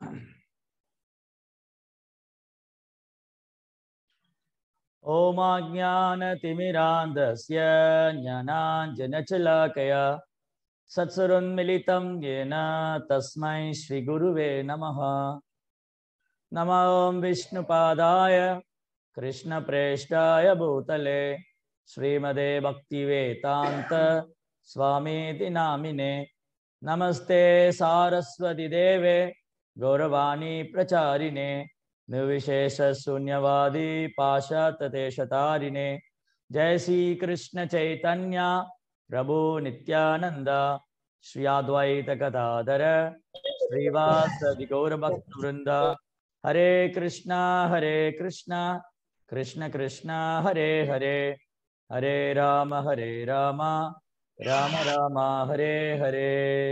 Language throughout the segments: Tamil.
ओमाज्ञानतिमिरान्धस्य ज्ञानाञ्जनचलाकया सत्सुरुन्मिलितं येन तस्मै श्रीगुरुवे नमः नमो विष्णुपादाय कृष्णप्रेष्ठाय भूतले श्रीमदे भक्तिवेदान्त स्वामीति नामिने नमस्ते सारस्वती देवे गौरवाणी प्रचारिणे निर्विशेष शून्यवादी पाशातदेशतारिणे जय श्री कृष्ण चैतन्य प्रभु नित्यानंद श्री अद्वैत गदाधर श्रीवासदि गौरभक्त वृंद हरे कृष्णा हरे कृष्णा कृष्ण कृष्णा हरे हरे हरे राम हरे राम राम राम हरे हरे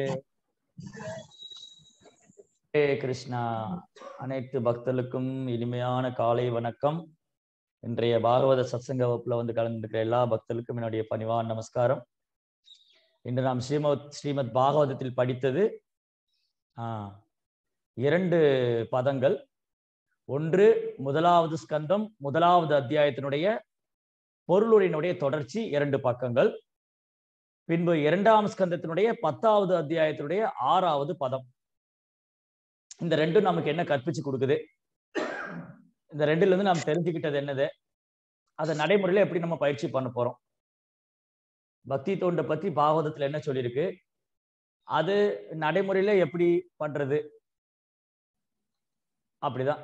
ஹரே கிருஷ்ணா அனைத்து பக்தர்களுக்கும் இனிமையான காலை வணக்கம் இன்றைய பாகவத சத்சங்க வகுப்புல வந்து கலந்துருக்கிற எல்லா பக்தர்களுக்கும் என்னுடைய பணிவான நமஸ்காரம் இன்று நாம் ஸ்ரீமத் ஸ்ரீமத் பாகவதத்தில் படித்தது ஆஹ் இரண்டு பதங்கள் ஒன்று முதலாவது ஸ்கந்தம் முதலாவது அத்தியாயத்தினுடைய பொருளுரையினுடைய தொடர்ச்சி இரண்டு பக்கங்கள் பின்பு இரண்டாம் ஸ்கந்தத்தினுடைய பத்தாவது அத்தியாயத்தினுடைய ஆறாவது பதம் இந்த ரெண்டும் நமக்கு என்ன கற்பிச்சு கொடுக்குது இந்த ரெண்டுல இருந்து நாம் தெரிஞ்சுக்கிட்டது என்னது அதை நடைமுறையில எப்படி நம்ம பயிற்சி பண்ண போறோம் பக்தி தோண்டை பத்தி பாகவதத்துல என்ன சொல்லியிருக்கு அது நடைமுறையில எப்படி பண்றது அப்படிதான்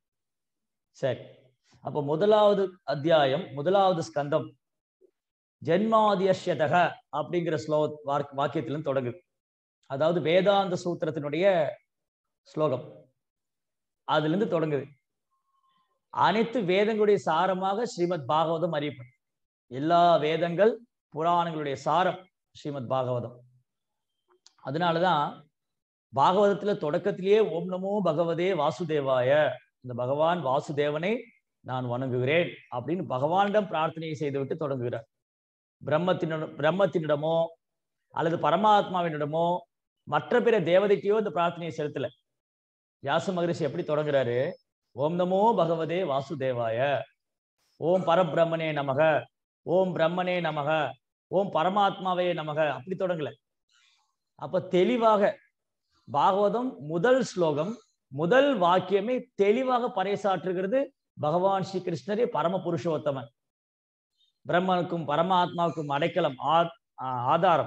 சரி அப்ப முதலாவது அத்தியாயம் முதலாவது ஸ்கந்தம் ஜென்மாதியஷ்யதக அப்படிங்கிற ஸ்லோ வாக்கியத்திலிருந்து தொடங்குது அதாவது வேதாந்த சூத்திரத்தினுடைய ஸ்லோகம் அதுல இருந்து தொடங்குது அனைத்து வேதங்களுடைய சாரமாக ஸ்ரீமத் பாகவதம் அறியப்படும் எல்லா வேதங்கள் புராணங்களுடைய சாரம் ஸ்ரீமத் பாகவதம் அதனாலதான் பாகவதத்துல தொடக்கத்திலேயே ஓம் நமோ பகவதே வாசுதேவாய இந்த பகவான் வாசுதேவனை நான் வணங்குகிறேன் அப்படின்னு பகவானிடம் பிரார்த்தனையை செய்துவிட்டு தொடங்குகிறார் பிரம்மத்தினிடம் பிரம்மத்தினிடமோ அல்லது பரமாத்மாவினிடமோ மற்ற பிற தேவதைக்கையோ இந்த பிரார்த்தனையை செலுத்தல வியாச மகரிஷி எப்படி தொடங்குறாரு ஓம் நமோ பகவதே வாசுதேவாய ஓம் பரபிரம்மனே நமக ஓம் பிரம்மனே நமக ஓம் பரமாத்மாவே நமக அப்படி தொடங்கல அப்ப தெளிவாக பாகவதம் முதல் ஸ்லோகம் முதல் வாக்கியமே தெளிவாக பறைசாற்றுகிறது பகவான் ஸ்ரீ கிருஷ்ணரே பரம புருஷோத்தமன் பிரம்மனுக்கும் பரமாத்மாவுக்கும் அடைக்கலம் ஆதாரம்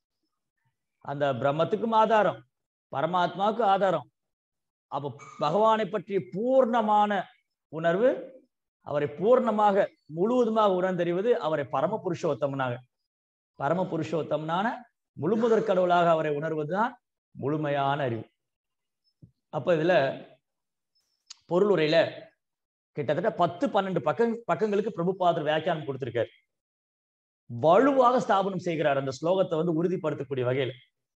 அந்த பிரம்மத்துக்கும் ஆதாரம் பரமாத்மாவுக்கு ஆதாரம் அப்போ பகவானை பற்றிய பூர்ணமான உணர்வு அவரை பூர்ணமாக முழுவதுமாக உணர்ந்தறிவது அவரை பரம புருஷோத்தமனாக பரம புருஷோத்தமனான முழுமுதற் கடவுளாக அவரை உணர்வதுதான் முழுமையான அறிவு அப்ப இதுல பொருளுரையில கிட்டத்தட்ட பத்து பன்னெண்டு பக்க பக்கங்களுக்கு பிரபுபாதர் வியாக்கியானம் கொடுத்திருக்காரு வலுவாக ஸ்தாபனம் செய்கிறார் அந்த ஸ்லோகத்தை வந்து உறுதிப்படுத்தக்கூடிய வகையில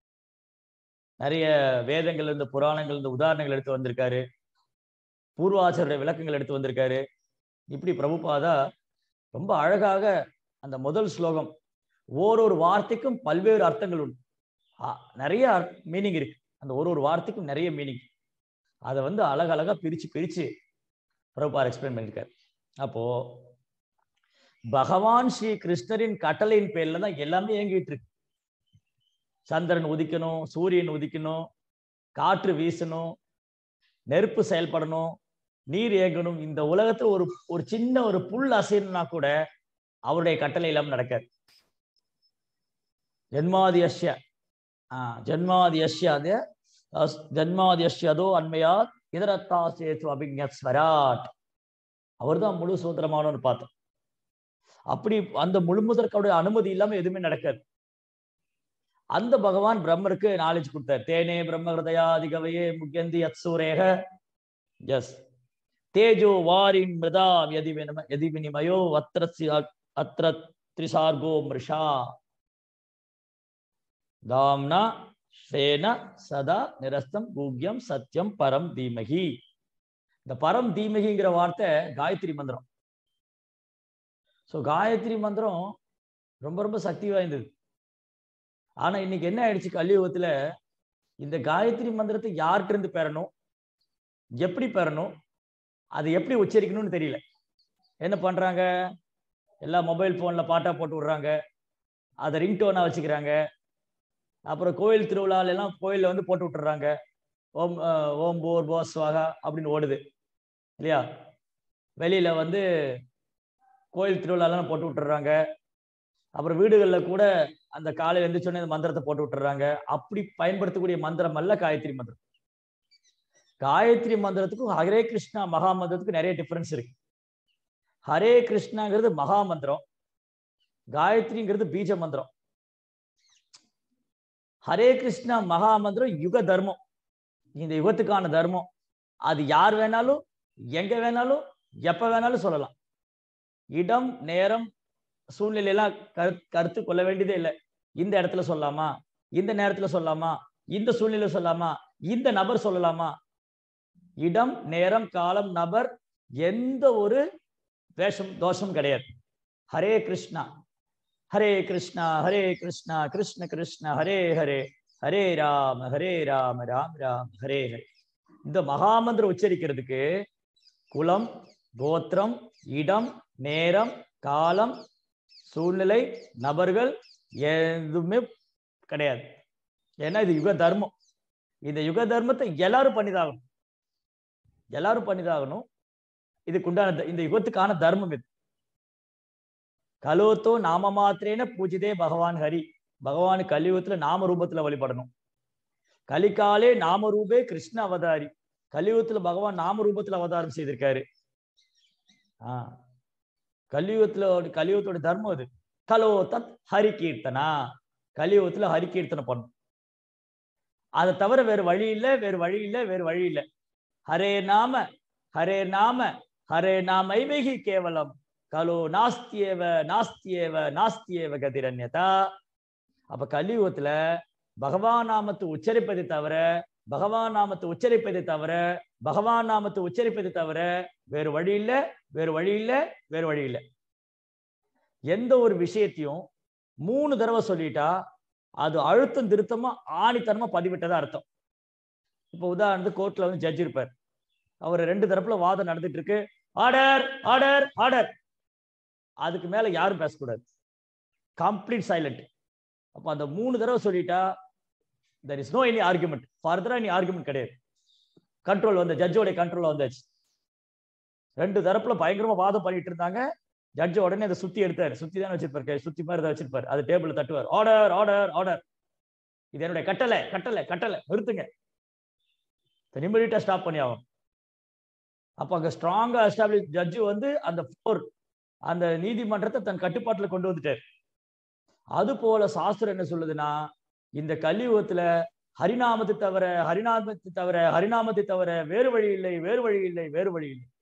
நிறைய வேதங்கள் இருந்து புராணங்கள் இருந்து உதாரணங்கள் எடுத்து வந்திருக்காரு பூர்வாச்சாரிய விளக்கங்கள் எடுத்து வந்திருக்காரு இப்படி பிரபுபாதா ரொம்ப அழகாக அந்த முதல் ஸ்லோகம் ஓரொரு வார்த்தைக்கும் பல்வேறு அர்த்தங்கள் உண்டு நிறைய மீனிங் இருக்கு அந்த ஒரு ஒரு வார்த்தைக்கும் நிறைய மீனிங் அதை வந்து அழகழகா பிரிச்சு பிரிச்சு பிரபுபார் எக்ஸ்பிளைன் பண்ணியிருக்காரு அப்போ பகவான் ஸ்ரீ கிருஷ்ணரின் கட்டளையின் பேர்ல தான் எல்லாமே இயங்கிட்டு இருக்கு சந்திரன் உதிக்கணும் சூரியன் உதிக்கணும் காற்று வீசணும் நெருப்பு செயல்படணும் நீர் இயங்கணும் இந்த உலகத்துல ஒரு ஒரு சின்ன ஒரு புல் அசைனா கூட அவருடைய கட்டளை இல்லாம நடக்காது ஜென்மாதி அஷ்ய ஆஹ் ஜென்மாதி அஷ்ய அது ஜென்மாதி அஷ்யதோ அண்மையா இதரத்தா சேத்து அபிஞத் ஸ்வராட் அவர் தான் முழு சுதந்திரமானவர் பார்த்தோம் அப்படி அந்த முழுமுதற்கவுடைய அனுமதி இல்லாம எதுவுமே நடக்காது அந்த பகவான் பிரம்மருக்கு நாலேஜ் கொடுத்தார் தேனே பிரம்ம ஹிருதயாதிகவையே முக்கியந்தி அத்சூரேக எஸ் தேஜோ வாரின் மிருதா எதி வினிம எதி வினிமயோ அத்திர அத்திர திரிசார்கோ மிருஷா தாம்னா ஸ்வேன சதா நிரஸ்தம் கூக்யம் சத்தியம் பரம் தீமகி இந்த பரம் தீமகிங்கிற வார்த்தை காயத்ரி மந்திரம் ஸோ காயத்ரி மந்திரம் ரொம்ப ரொம்ப சக்தி வாய்ந்தது ஆனா இன்னைக்கு என்ன ஆயிடுச்சு கலியுகத்துல இந்த காயத்ரி மந்திரத்தை யார்கிட்ட இருந்து பெறணும் எப்படி பெறணும் அது எப்படி உச்சரிக்கணும்னு தெரியல என்ன பண்றாங்க எல்லாம் மொபைல் போன்ல பாட்டா போட்டு விடுறாங்க அதை ரிங்டோனா வச்சுக்கிறாங்க அப்புறம் கோயில் திருவிழால எல்லாம் கோயில்ல வந்து போட்டு விட்டுறாங்க ஓம் அஹ், ஓம் போர் போ ஸ்வாகா அப்படின்னு ஓடுது இல்லையா வெளியில வந்து கோயில் திருவிழாலாம் போட்டு விட்டுறாங்க அப்புறம் வீடுகளில் கூட அந்த காலையில எழுந்திரிச்சோடனே இந்த மந்திரத்தை போட்டு விட்டுறாங்க அப்படி பயன்படுத்தக்கூடிய மந்திரம் அல்ல காயத்ரி மந்திரம் காயத்ரி மந்திரத்துக்கும் ஹரே கிருஷ்ணா மகா மந்திரத்துக்கும் நிறைய டிஃபரன்ஸ் இருக்கு ஹரே கிருஷ்ணாங்கிறது மகா மந்திரம் காயத்ரிங்கிறது பீஜ மந்திரம் ஹரே கிருஷ்ணா மகா மந்திரம் யுக தர்மம் இந்த யுகத்துக்கான தர்மம் அது யார் வேணாலும் எங்க வேணாலும் எப்ப வேணாலும் சொல்லலாம் இடம் நேரம் சூழ்நிலையெல்லாம் கரு கருத்து கொள்ள வேண்டியதே இல்லை இந்த இடத்துல சொல்லலாமா இந்த நேரத்துல சொல்லலாமா இந்த சூழ்நிலை சொல்லலாமா இந்த நபர் சொல்லலாமா இடம் நேரம் காலம் நபர் எந்த ஒரு வேஷம் தோஷம் கிடையாது ஹரே கிருஷ்ணா ஹரே கிருஷ்ணா ஹரே கிருஷ்ணா கிருஷ்ண கிருஷ்ண ஹரே ஹரே ஹரே ராம ஹரே ராம ராம் ராம் ஹரே ஹரே இந்த மகாமந்திரம் உச்சரிக்கிறதுக்கு குலம் கோத்திரம் இடம் நேரம் காலம் சூழ்நிலை நபர்கள் எதுவுமே கிடையாது ஏன்னா இது யுக தர்மம் இந்த யுக தர்மத்தை எல்லாரும் பண்ணிதாகணும் எல்லாரும் பண்ணிதாகணும் இதுக்குண்டான த- இந்த யுகத்துக்கான தர்மம் இது கலோத்தோ நாம மாத்திரேன பூஜிதே பகவான் ஹரி பகவான் கலியுகத்துல நாம ரூபத்துல வழிபடணும் கலிகாலே நாம ரூபே கிருஷ்ண அவதாரி கலியுகத்துல பகவான் நாம ரூபத்துல அவதாரம் செய்திருக்காரு ஆஹ் கலியுகத்துல கலியுகத்தோட தர்மம் அது கலோ தத் ஹரி கீர்த்தனா கலியுகத்துல ஹரி கீர்த்தனை பண்ணும் அதை தவிர வேறு வழி இல்ல வேறு வழி இல்ல வேறு வழி இல்ல ஹரே நாம ஹரே நாம ஹரே நாமைவகி கேவலம் கலோ நாஸ்தியேவ நாஸ்தியேவ நாஸ்தியேவ கதிரன்யதா அப்ப கலியுகத்துல பகவான் நாமத்தை உச்சரிப்பதை தவிர பகவான் நாமத்தை உச்சரிப்பதை தவிர பகவான் நாமத்தை உச்சரிப்பதை தவிர வேறு வழி இல்ல வேறு வழி இல்ல வேறு வழி இல்ல எந்த ஒரு விஷயத்தையும் மூணு தடவை சொல்லிட்டா அது அழுத்தம் திருத்தமா ஆணித்தனமா பதிவிட்டதா அர்த்தம் இப்போ உதாரணத்துக்கு கோர்ட்ல வந்து ஜட்ஜ் இருப்பார் அவர் ரெண்டு தரப்புல வாதம் நடந்துட்டு இருக்கு ஆர்டர் ஆர்டர் ஆர்டர் அதுக்கு மேல யாரும் பேசக்கூடாது கம்ப்ளீட் சைலண்ட் அப்ப அந்த மூணு தடவை சொல்லிட்டா there is no any argument ஃபர்தரா எனி ஆர்குமெண்ட் கிடையாது கண்ட்ரோல் வந்து ஜட்ஜோட கண்ட்ரோல் வந்தாச்சு ரெண்டு தரப்புல பயங்கரமா வாதம் பண்ணிட்டு இருந்தாங்க ஜட்ஜ் உடனே அதை சுத்தி எடுத்தாரு சுத்தி தான் வச்சிருப்பாரு கை- சுத்தி மாதிரி தான் வச்சிருப்பாரு அது டேபிள் தட்டுவார் ஆர்டர் ஆர்டர் ஆர்டர் இது என்னுடைய கட்டளை கட்டளை கட்டளை நிறுத்துங்க இமிடியா ஸ்டாப் பண்ணி ஆகும் அப்ப அங்க ஸ்ட்ராங்கா எஸ்டாப்ளிஷ் ஜட்ஜு வந்து அந்த போர் அந்த நீதிமன்றத்தை தன் கட்டுப்பாட்டுல கொண்டு வந்துட்டார் அது போல சாஸ்திரம் என்ன சொல்லுதுன்னா இந்த கலியுகத்துல ஹரிநாமத்தை தவிர ஹரிநாமத்தை தவிர ஹரிநாமத்தை தவிர வேறு வழி இல்லை வேறு வழி இல்லை வேறு வழி இல்லை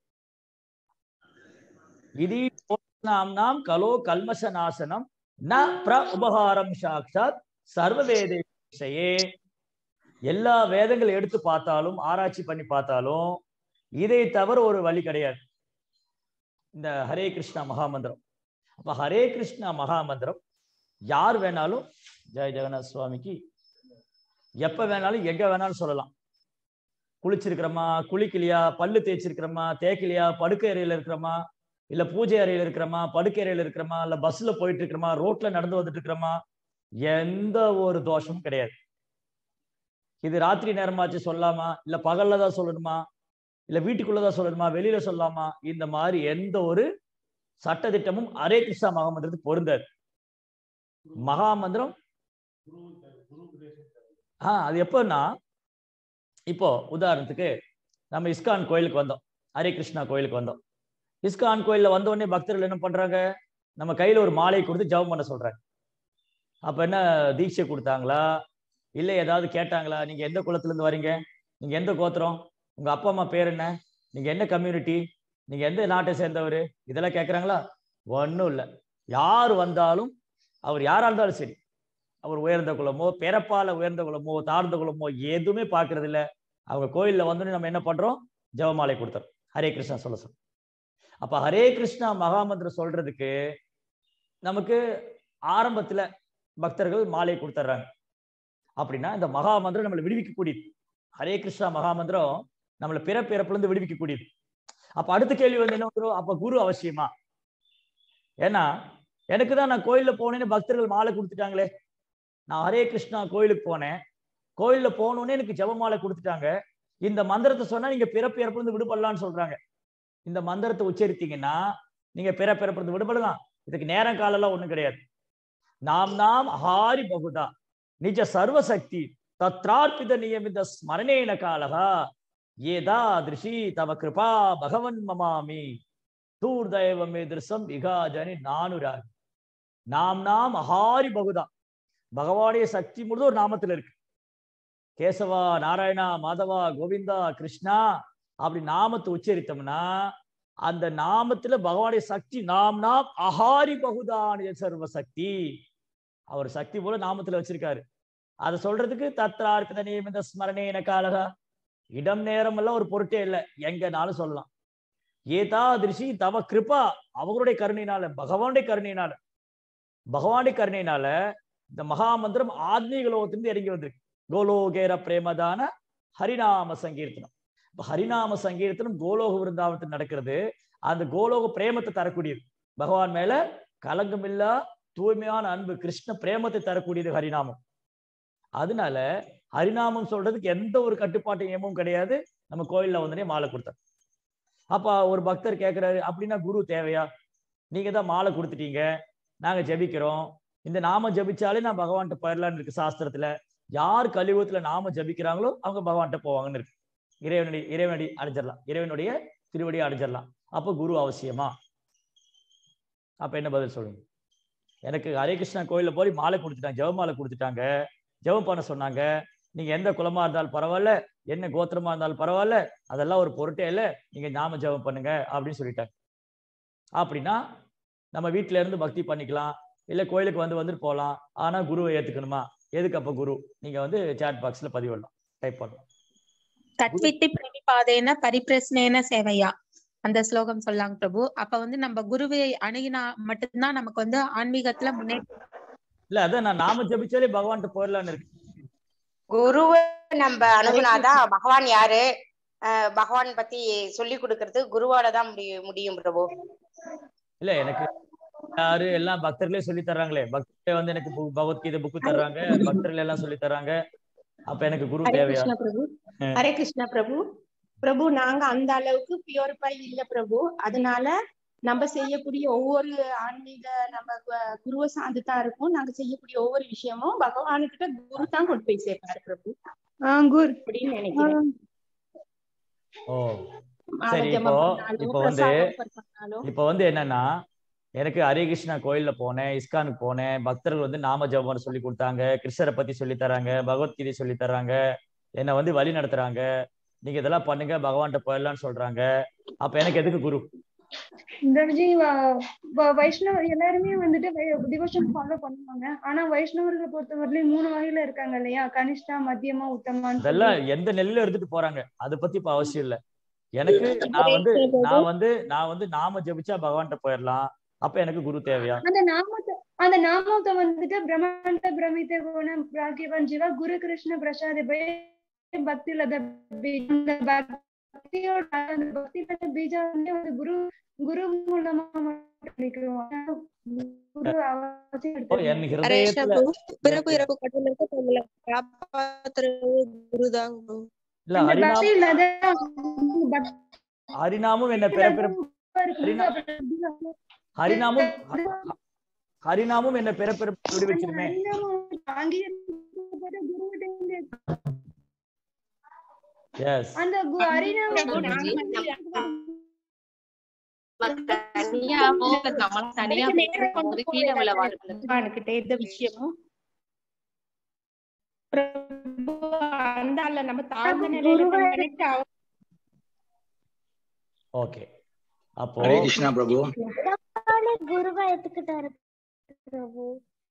இது நாம் கலோ கல்மஷ நாசனம் ந பிர உபகாரம் சாட்சாத் சர்வ வேத விஷயே எல்லா வேதங்களை எடுத்து பார்த்தாலும் ஆராய்ச்சி பண்ணி பார்த்தாலும் இதை தவிர ஒரு வழி கிடையாது இந்த ஹரே கிருஷ்ணா மகாமந்திரம் அப்ப ஹரே கிருஷ்ணா மகாமந்திரம் யார் வேணாலும் ஜெய ஜெகநாத் சுவாமிக்கு எப்ப வேணாலும் எங்க வேணாலும் சொல்லலாம் குளிச்சிருக்கிறோமா குளிக்கலையா பல்லு தேய்ச்சிருக்கிறோமா தேய்க்கலையா படுக்கை அறையில இருக்கிறோமா இல்ல பூஜை அறையில இருக்கிறோமா படுக்கை அறையில இருக்கிறோமா இல்ல பஸ்ல போயிட்டு இருக்கிறோமா ரோட்ல நடந்து வந்துட்டு இருக்கிறோமா எந்த ஒரு தோஷமும் கிடையாது இது ராத்திரி நேரமாச்சு சொல்லலாமா இல்ல பகல்ல தான் சொல்லணுமா இல்ல வீட்டுக்குள்ளதான் சொல்லணுமா வெளியில சொல்லலாமா இந்த மாதிரி எந்த ஒரு சட்டதிட்டமும் ஹரே கிருஷ்ணா மகாமந்திரத்துக்கு பொருந்தாது மகாமந்திரம் ஆஹ் அது எப்பன்னா இப்போ உதாரணத்துக்கு நம்ம இஸ்கான் கோயிலுக்கு வந்தோம் ஹரே கிருஷ்ணா கோயிலுக்கு வந்தோம் இஸ்கான் கோயில்ல வந்த உடனே பக்தர்கள் என்ன பண்றாங்க நம்ம கையில ஒரு மாலை கொடுத்து ஜெபம் பண்ண சொல்றாங்க அப்ப என்ன தீட்சை கொடுத்தாங்களா இல்ல ஏதாவது கேட்டாங்களா நீங்க எந்த குலத்துல இருந்து வரீங்க நீங்க எந்த கோத்திரம் உங்க அப்பா அம்மா பேர் என்ன நீங்க என்ன கம்யூனிட்டி நீங்க எந்த நாட்டை சேர்ந்தவர் இதெல்லாம் கேட்கறாங்களா ஒன்றும் இல்லை யார் வந்தாலும் அவர் யாரா இருந்தாலும் சரி அவர் உயர்ந்த குலமோ பிறப்பால உயர்ந்த குலமோ தாழ்ந்த குலமோ எதுவுமே பார்க்கறது இல்ல அவங்க கோயில்ல வந்தோடனே நம்ம என்ன பண்றோம் ஜெபமாலை கொடுத்துறோம் ஹரே கிருஷ்ணா சொல்ல சொல்ல அப்ப ஹரே கிருஷ்ணா மகாமந்திரம் சொல்றதுக்கு நமக்கு ஆரம்பத்துல பக்தர்கள் மாலை கொடுத்துட்றாங்க அப்படின்னா இந்த மகாமந்திரம் நம்மளை விடுவிக்கக்கூடியது ஹரே கிருஷ்ணா மகாமந்திரம் நம்மளை பிறப்பு இறப்புல இருந்து விடுவிக்க கூடியது அப்ப அடுத்த கேள்வி வந்து என்ன வரும் அப்ப குரு அவசியமா ஏன்னா எனக்கு தான் நான் கோயில்ல போனேன்னு பக்தர்கள் மாலை கொடுத்துட்டாங்களே நான் ஹரே கிருஷ்ணா கோயிலுக்கு போனேன் கோயில்ல போனோடனே எனக்கு ஜெபமாலை கொடுத்துட்டாங்க இந்த மந்திரத்தை சொன்னா நீங்க பிறப்பு இறப்புல இருந்து விடுபடலாம்னு சொல்றாங்க இந்த மந்திரத்தை உச்சரித்தீங்கன்னா நீங்க பிறப்பு இறப்புல இருந்து விடுபடலாம் இதுக்கு நேரம் காலம் எல்லாம் ஒண்ணும் கிடையாது நாம் நாம் ஹாரி பகுதா நிஜ சர்வசக்தி தத்ரார்ப்பித நியமித ஸ்மரணேன காலகா ஏதா திருஷி தவ கிருபா பகவன் மமாமி தூர்தயவமே திருசம் விகாஜனி நானுராகி நாம் நாம் அஹாரி பகுதா பகவானுடைய சக்தி முழுதும் ஒரு நாமத்துல இருக்கு கேசவா நாராயணா மாதவா கோவிந்தா கிருஷ்ணா அப்படி நாமத்தை உச்சரித்தோம்னா அந்த நாமத்துல பகவானுடைய சக்தி நாம் நாம் அஹாரி பகுதானிய சர்வ சக்தி அவர் சக்தி போல நாமத்துல வச்சிருக்காரு அதை சொல்றதுக்கு தத்ரார்க்கித நியமித ஸ்மரணேன காலகா இடம் நேரம் எல்லாம் ஒரு பொருட்டே இல்லை எங்கனாலும் சொல்லலாம் ஏதா திருஷி தவ கிருபா அவங்களுடைய கருணையினால பகவானுடைய கருணையினால பகவானுடைய கருணையினால இந்த மகா மந்திரம் ஆத்மீக லோகத்திலிருந்து இறங்கி வந்திருக்கு கோலோகேர பிரேமதான ஹரிநாம சங்கீர்த்தனம் இப்ப ஹரிநாம சங்கீர்த்தனம் கோலோக விருந்தாவனத்தில் நடக்கிறது அந்த கோலோக பிரேமத்தை தரக்கூடியது பகவான் மேல கலங்கமில்லா தூய்மையான அன்பு கிருஷ்ண பிரேமத்தை தரக்கூடியது ஹரிநாமம் அதனால ஹரிநாமம் சொல்றதுக்கு எந்த ஒரு கட்டுப்பாட்டு நியமமும் கிடையாது நம்ம கோயில்ல வந்தனே மாலை கொடுத்தார் அப்ப ஒரு பக்தர் கேட்கிறாரு அப்படின்னா குரு தேவையா நீங்க தான் மாலை கொடுத்துட்டீங்க நாங்க ஜெபிக்கிறோம் இந்த நாம ஜபிச்சாலே நான் பகவான்கிட்ட போயிடலான்னு இருக்கு சாஸ்திரத்துல யார் கலியுகத்துல நாம ஜபிக்கிறாங்களோ அவங்க பகவான்கிட்ட போவாங்கன்னு இருக்கு இறைவனுடைய இறைவனடி அடைஞ்சிடலாம் இறைவனுடைய திருவடியை அடைஞ்சிடலாம் அப்ப குரு அவசியமா அப்ப என்ன பதில் சொல்லுங்க எனக்கு ஹரே கிருஷ்ணா கோயில்ல போய் மாலை கொடுத்துட்டாங்க ஜெபமாலை கொடுத்துட்டாங்க ஜெபம் பண்ண சொன்னாங்க நீங்க எந்த குலமா இருந்தாலும் பரவாயில்ல என்ன கோத்திரமா இருந்தாலும் பரவாயில்ல அதெல்லாம் ஒரு பொருட்டே இல்லை நீங்க நாம ஜெபம் பண்ணுங்க அப்படின்னு சொல்லிட்டாங்க அப்படின்னா நம்ம வீட்டுல இருந்து பக்தி பண்ணிக்கலாம் இல்ல கோயிலுக்கு வந்து வந்துட்டு போகலாம் ஆனா குருவை ஏத்துக்கணுமா எதுக்கு அப்ப குரு நீங்க வந்து சாட் பாக்ஸ்ல பதிவிடலாம் டைப் பண்ணலாம் தத்வித்தி பிரணிபாதேன பரிப்பிரஸ்னேன சேவையா அந்த ஸ்லோகம் சொல்லாங்க பிரபு அப்ப வந்து நம்ம குருவை அணுகினா மட்டும்தான் நமக்கு வந்து ஆன்மீகத்துல முன்னேற்றம் இல்ல அதான் நான் நாம ஜபிச்சாலே பகவான்கிட்ட போயிடலான்னு இருக்கு குருவை நம்ம அணுகுனாதான் பகவான் யாரு அஹ் பகவான் பத்தி சொல்லி கொடுக்கறது குருவால தான் முடியும் முடியும் பிரபு இல்ல எனக்கு யாரு எல்லாம் பக்தர்களே சொல்லி தர்றாங்களே பக்தர்களே வந்து எனக்கு பு- பகவத்கீதை புக்கு தர்றாங்க பக்தர்கள் எல்லாம் சொல்லி தர்றாங்க அப்ப எனக்கு குரு ஹரே தேவையா கிருஷ்ணா பிரபு ம். ஹரே கிருஷ்ணா பிரபு பிரபு நாங்க அந்த அளவுக்கு பியூரிஃபை இல்ல பிரபு அதனால நம்ம செய்யக்கூடிய ஒவ்வொரு ஆன்மீக நம்ம கு- குருவை சார்ந்து தான் இருக்கும் நாங்க செய்யக்கூடிய ஒவ்வொரு விஷயமும் பகவானுக்கிட்ட குரு தான் கொண்டு போய் சேர்ப்பாரு பிரபு குர் அப்படின்னு நினைக்கிறேன் ஓ மாலை சரி, ஜெபம் இப்போ- பண்ணாலும், இப்போ வந்து- பிரசாதம் offer பண்ணாலும் இப்ப வந்து என்னன்னா எனக்கு ஹரே கிருஷ்ணா கோயில்ல போனேன் இஸ்கானுக்கு போனேன் பக்தர்கள் வந்து நாம ஜபம் சொல்லி கொடுத்தாங்க கிருஷ்ணரை பத்தி சொல்லி தராங்க பகவத்கீதை சொல்லி தராங்க என்னை வந்து வழி நடத்துறாங்க நீங்க இதெல்லாம் பண்ணுங்க பகவான்கிட்ட போயிடலாம்னு சொல்றாங்க அப்ப எனக்கு எதுக்கு குரு தர்ஜி வைஷ்ணவர் எல்லாருமே வந்துட்டு டிவோஷன் ஃபாலோ பண்ணுவாங்க ஆனா வைஷ்ணவர்களை பொறுத்தவரையிலும் மூணு வகையில இருக்காங்க இல்லையா கனிஷ்டா மத்தியமா உத்தமான்னு சொல்லி. இதெல்லாம் எந்த நெல்ல எடுத்துட்டு போறாங்க அதை பத்தி இப்ப அவசியம் இல்ல எனக்கு நான் வந்து நான் வந்து நான் வந்து நாம ஜபிச்சா பகவான்கிட்ட போயிடலாம் அப்ப எனக்கு குரு தேவையா அந்த நாமத்தை அந்த நாமத்தை வந்துட்டு பிரம்மந்த பிரமித்த குணம் பிராகியவன் ஜீவா குரு கிருஷ்ண பிரசாத பக்தி லத பீஜ- அந்த பக்தியோட அந்த பக்தி லத பீஜா வந்து ஒரு குரு குரு மூலமா மட்டும் கிடைக்கும். ஆனா குரு அவசியம் ஓ, எடுத்துக்கணும். என் ஹரே கிருஷ்ணா ஹிருதயத்துல பிரபு பிறப்பு இறப்பு கடலுக்கு தங்களை காப்பாத்துறது குருதான் குரு இல்ல அந்த ஹரிநாமம் பக்தி லத பக்தி ஹரிநாமம் என்ன பிற பிற ஹரிநா- ஹரிநாமம் ஹ- ஹரிநாமம் என்ன பிற பிற விடுவிச்சிருமே எஸ் அந்த கு- ஹரிநாமம் பிரபு, நாங்க தனியா போக நம்ம தனியா போகும்போது கீழே விழவாது பகவானுக்கிட்ட எந்த விஷயமும் பிரபு அந்த ஆள்ல நம்ம தாழ்ந்த நிலையில குருவே- connect ஆகும். ஓகே அப்போ ஹரே கிருஷ்ணா பிரபு குருவா எடுத்துக்கிட்டாரு பிரபு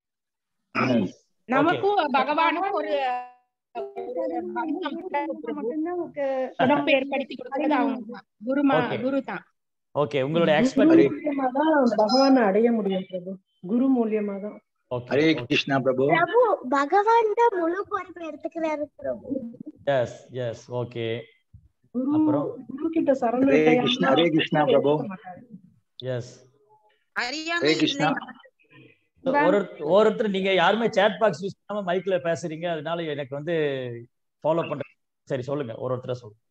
நமக்கும் பகவானுக்கும் ஒரு ஒரு பந்தம் பிரபு. மட்டும்தான் நமக்கு தொடர்பு ஏற்படுத்தி கொடுக்கிறது அவங்க தான். குருமா Okay. குரு தான் ஓகே உங்களோட எக்ஸ்பர்ட் ஹரே பகவானை அடைய முடியும் பிரபு குரு மூலியமா தான் ஓகே ஹரே கிருஷ்ணா பிரபு பிரபு பகவான் தான் முழு பொறுப்பு எடுத்துக்கிறாரு பிரபு எஸ் எஸ் ஓகே குரு அப்புறம் குரு கிட்ட ஹரே சரணடையாம கிருஷ்ணா ஹரே கிருஷ்ணா பிரபு எடுக்க மாட்டாரு எஸ் அறியாமை ஹரே கிருஷ்ணா ஒரு ஒருத்தர் நீங்க யாருமே சேட் பாக்ஸ் யூஸ் பண்ணாம மைக்ல பேசுறீங்க அதனால எனக்கு வந்து ஃபாலோ பண்றேன் சரி சொல்லுங்க ஒரு ஒருத்தர சொல்லுங்க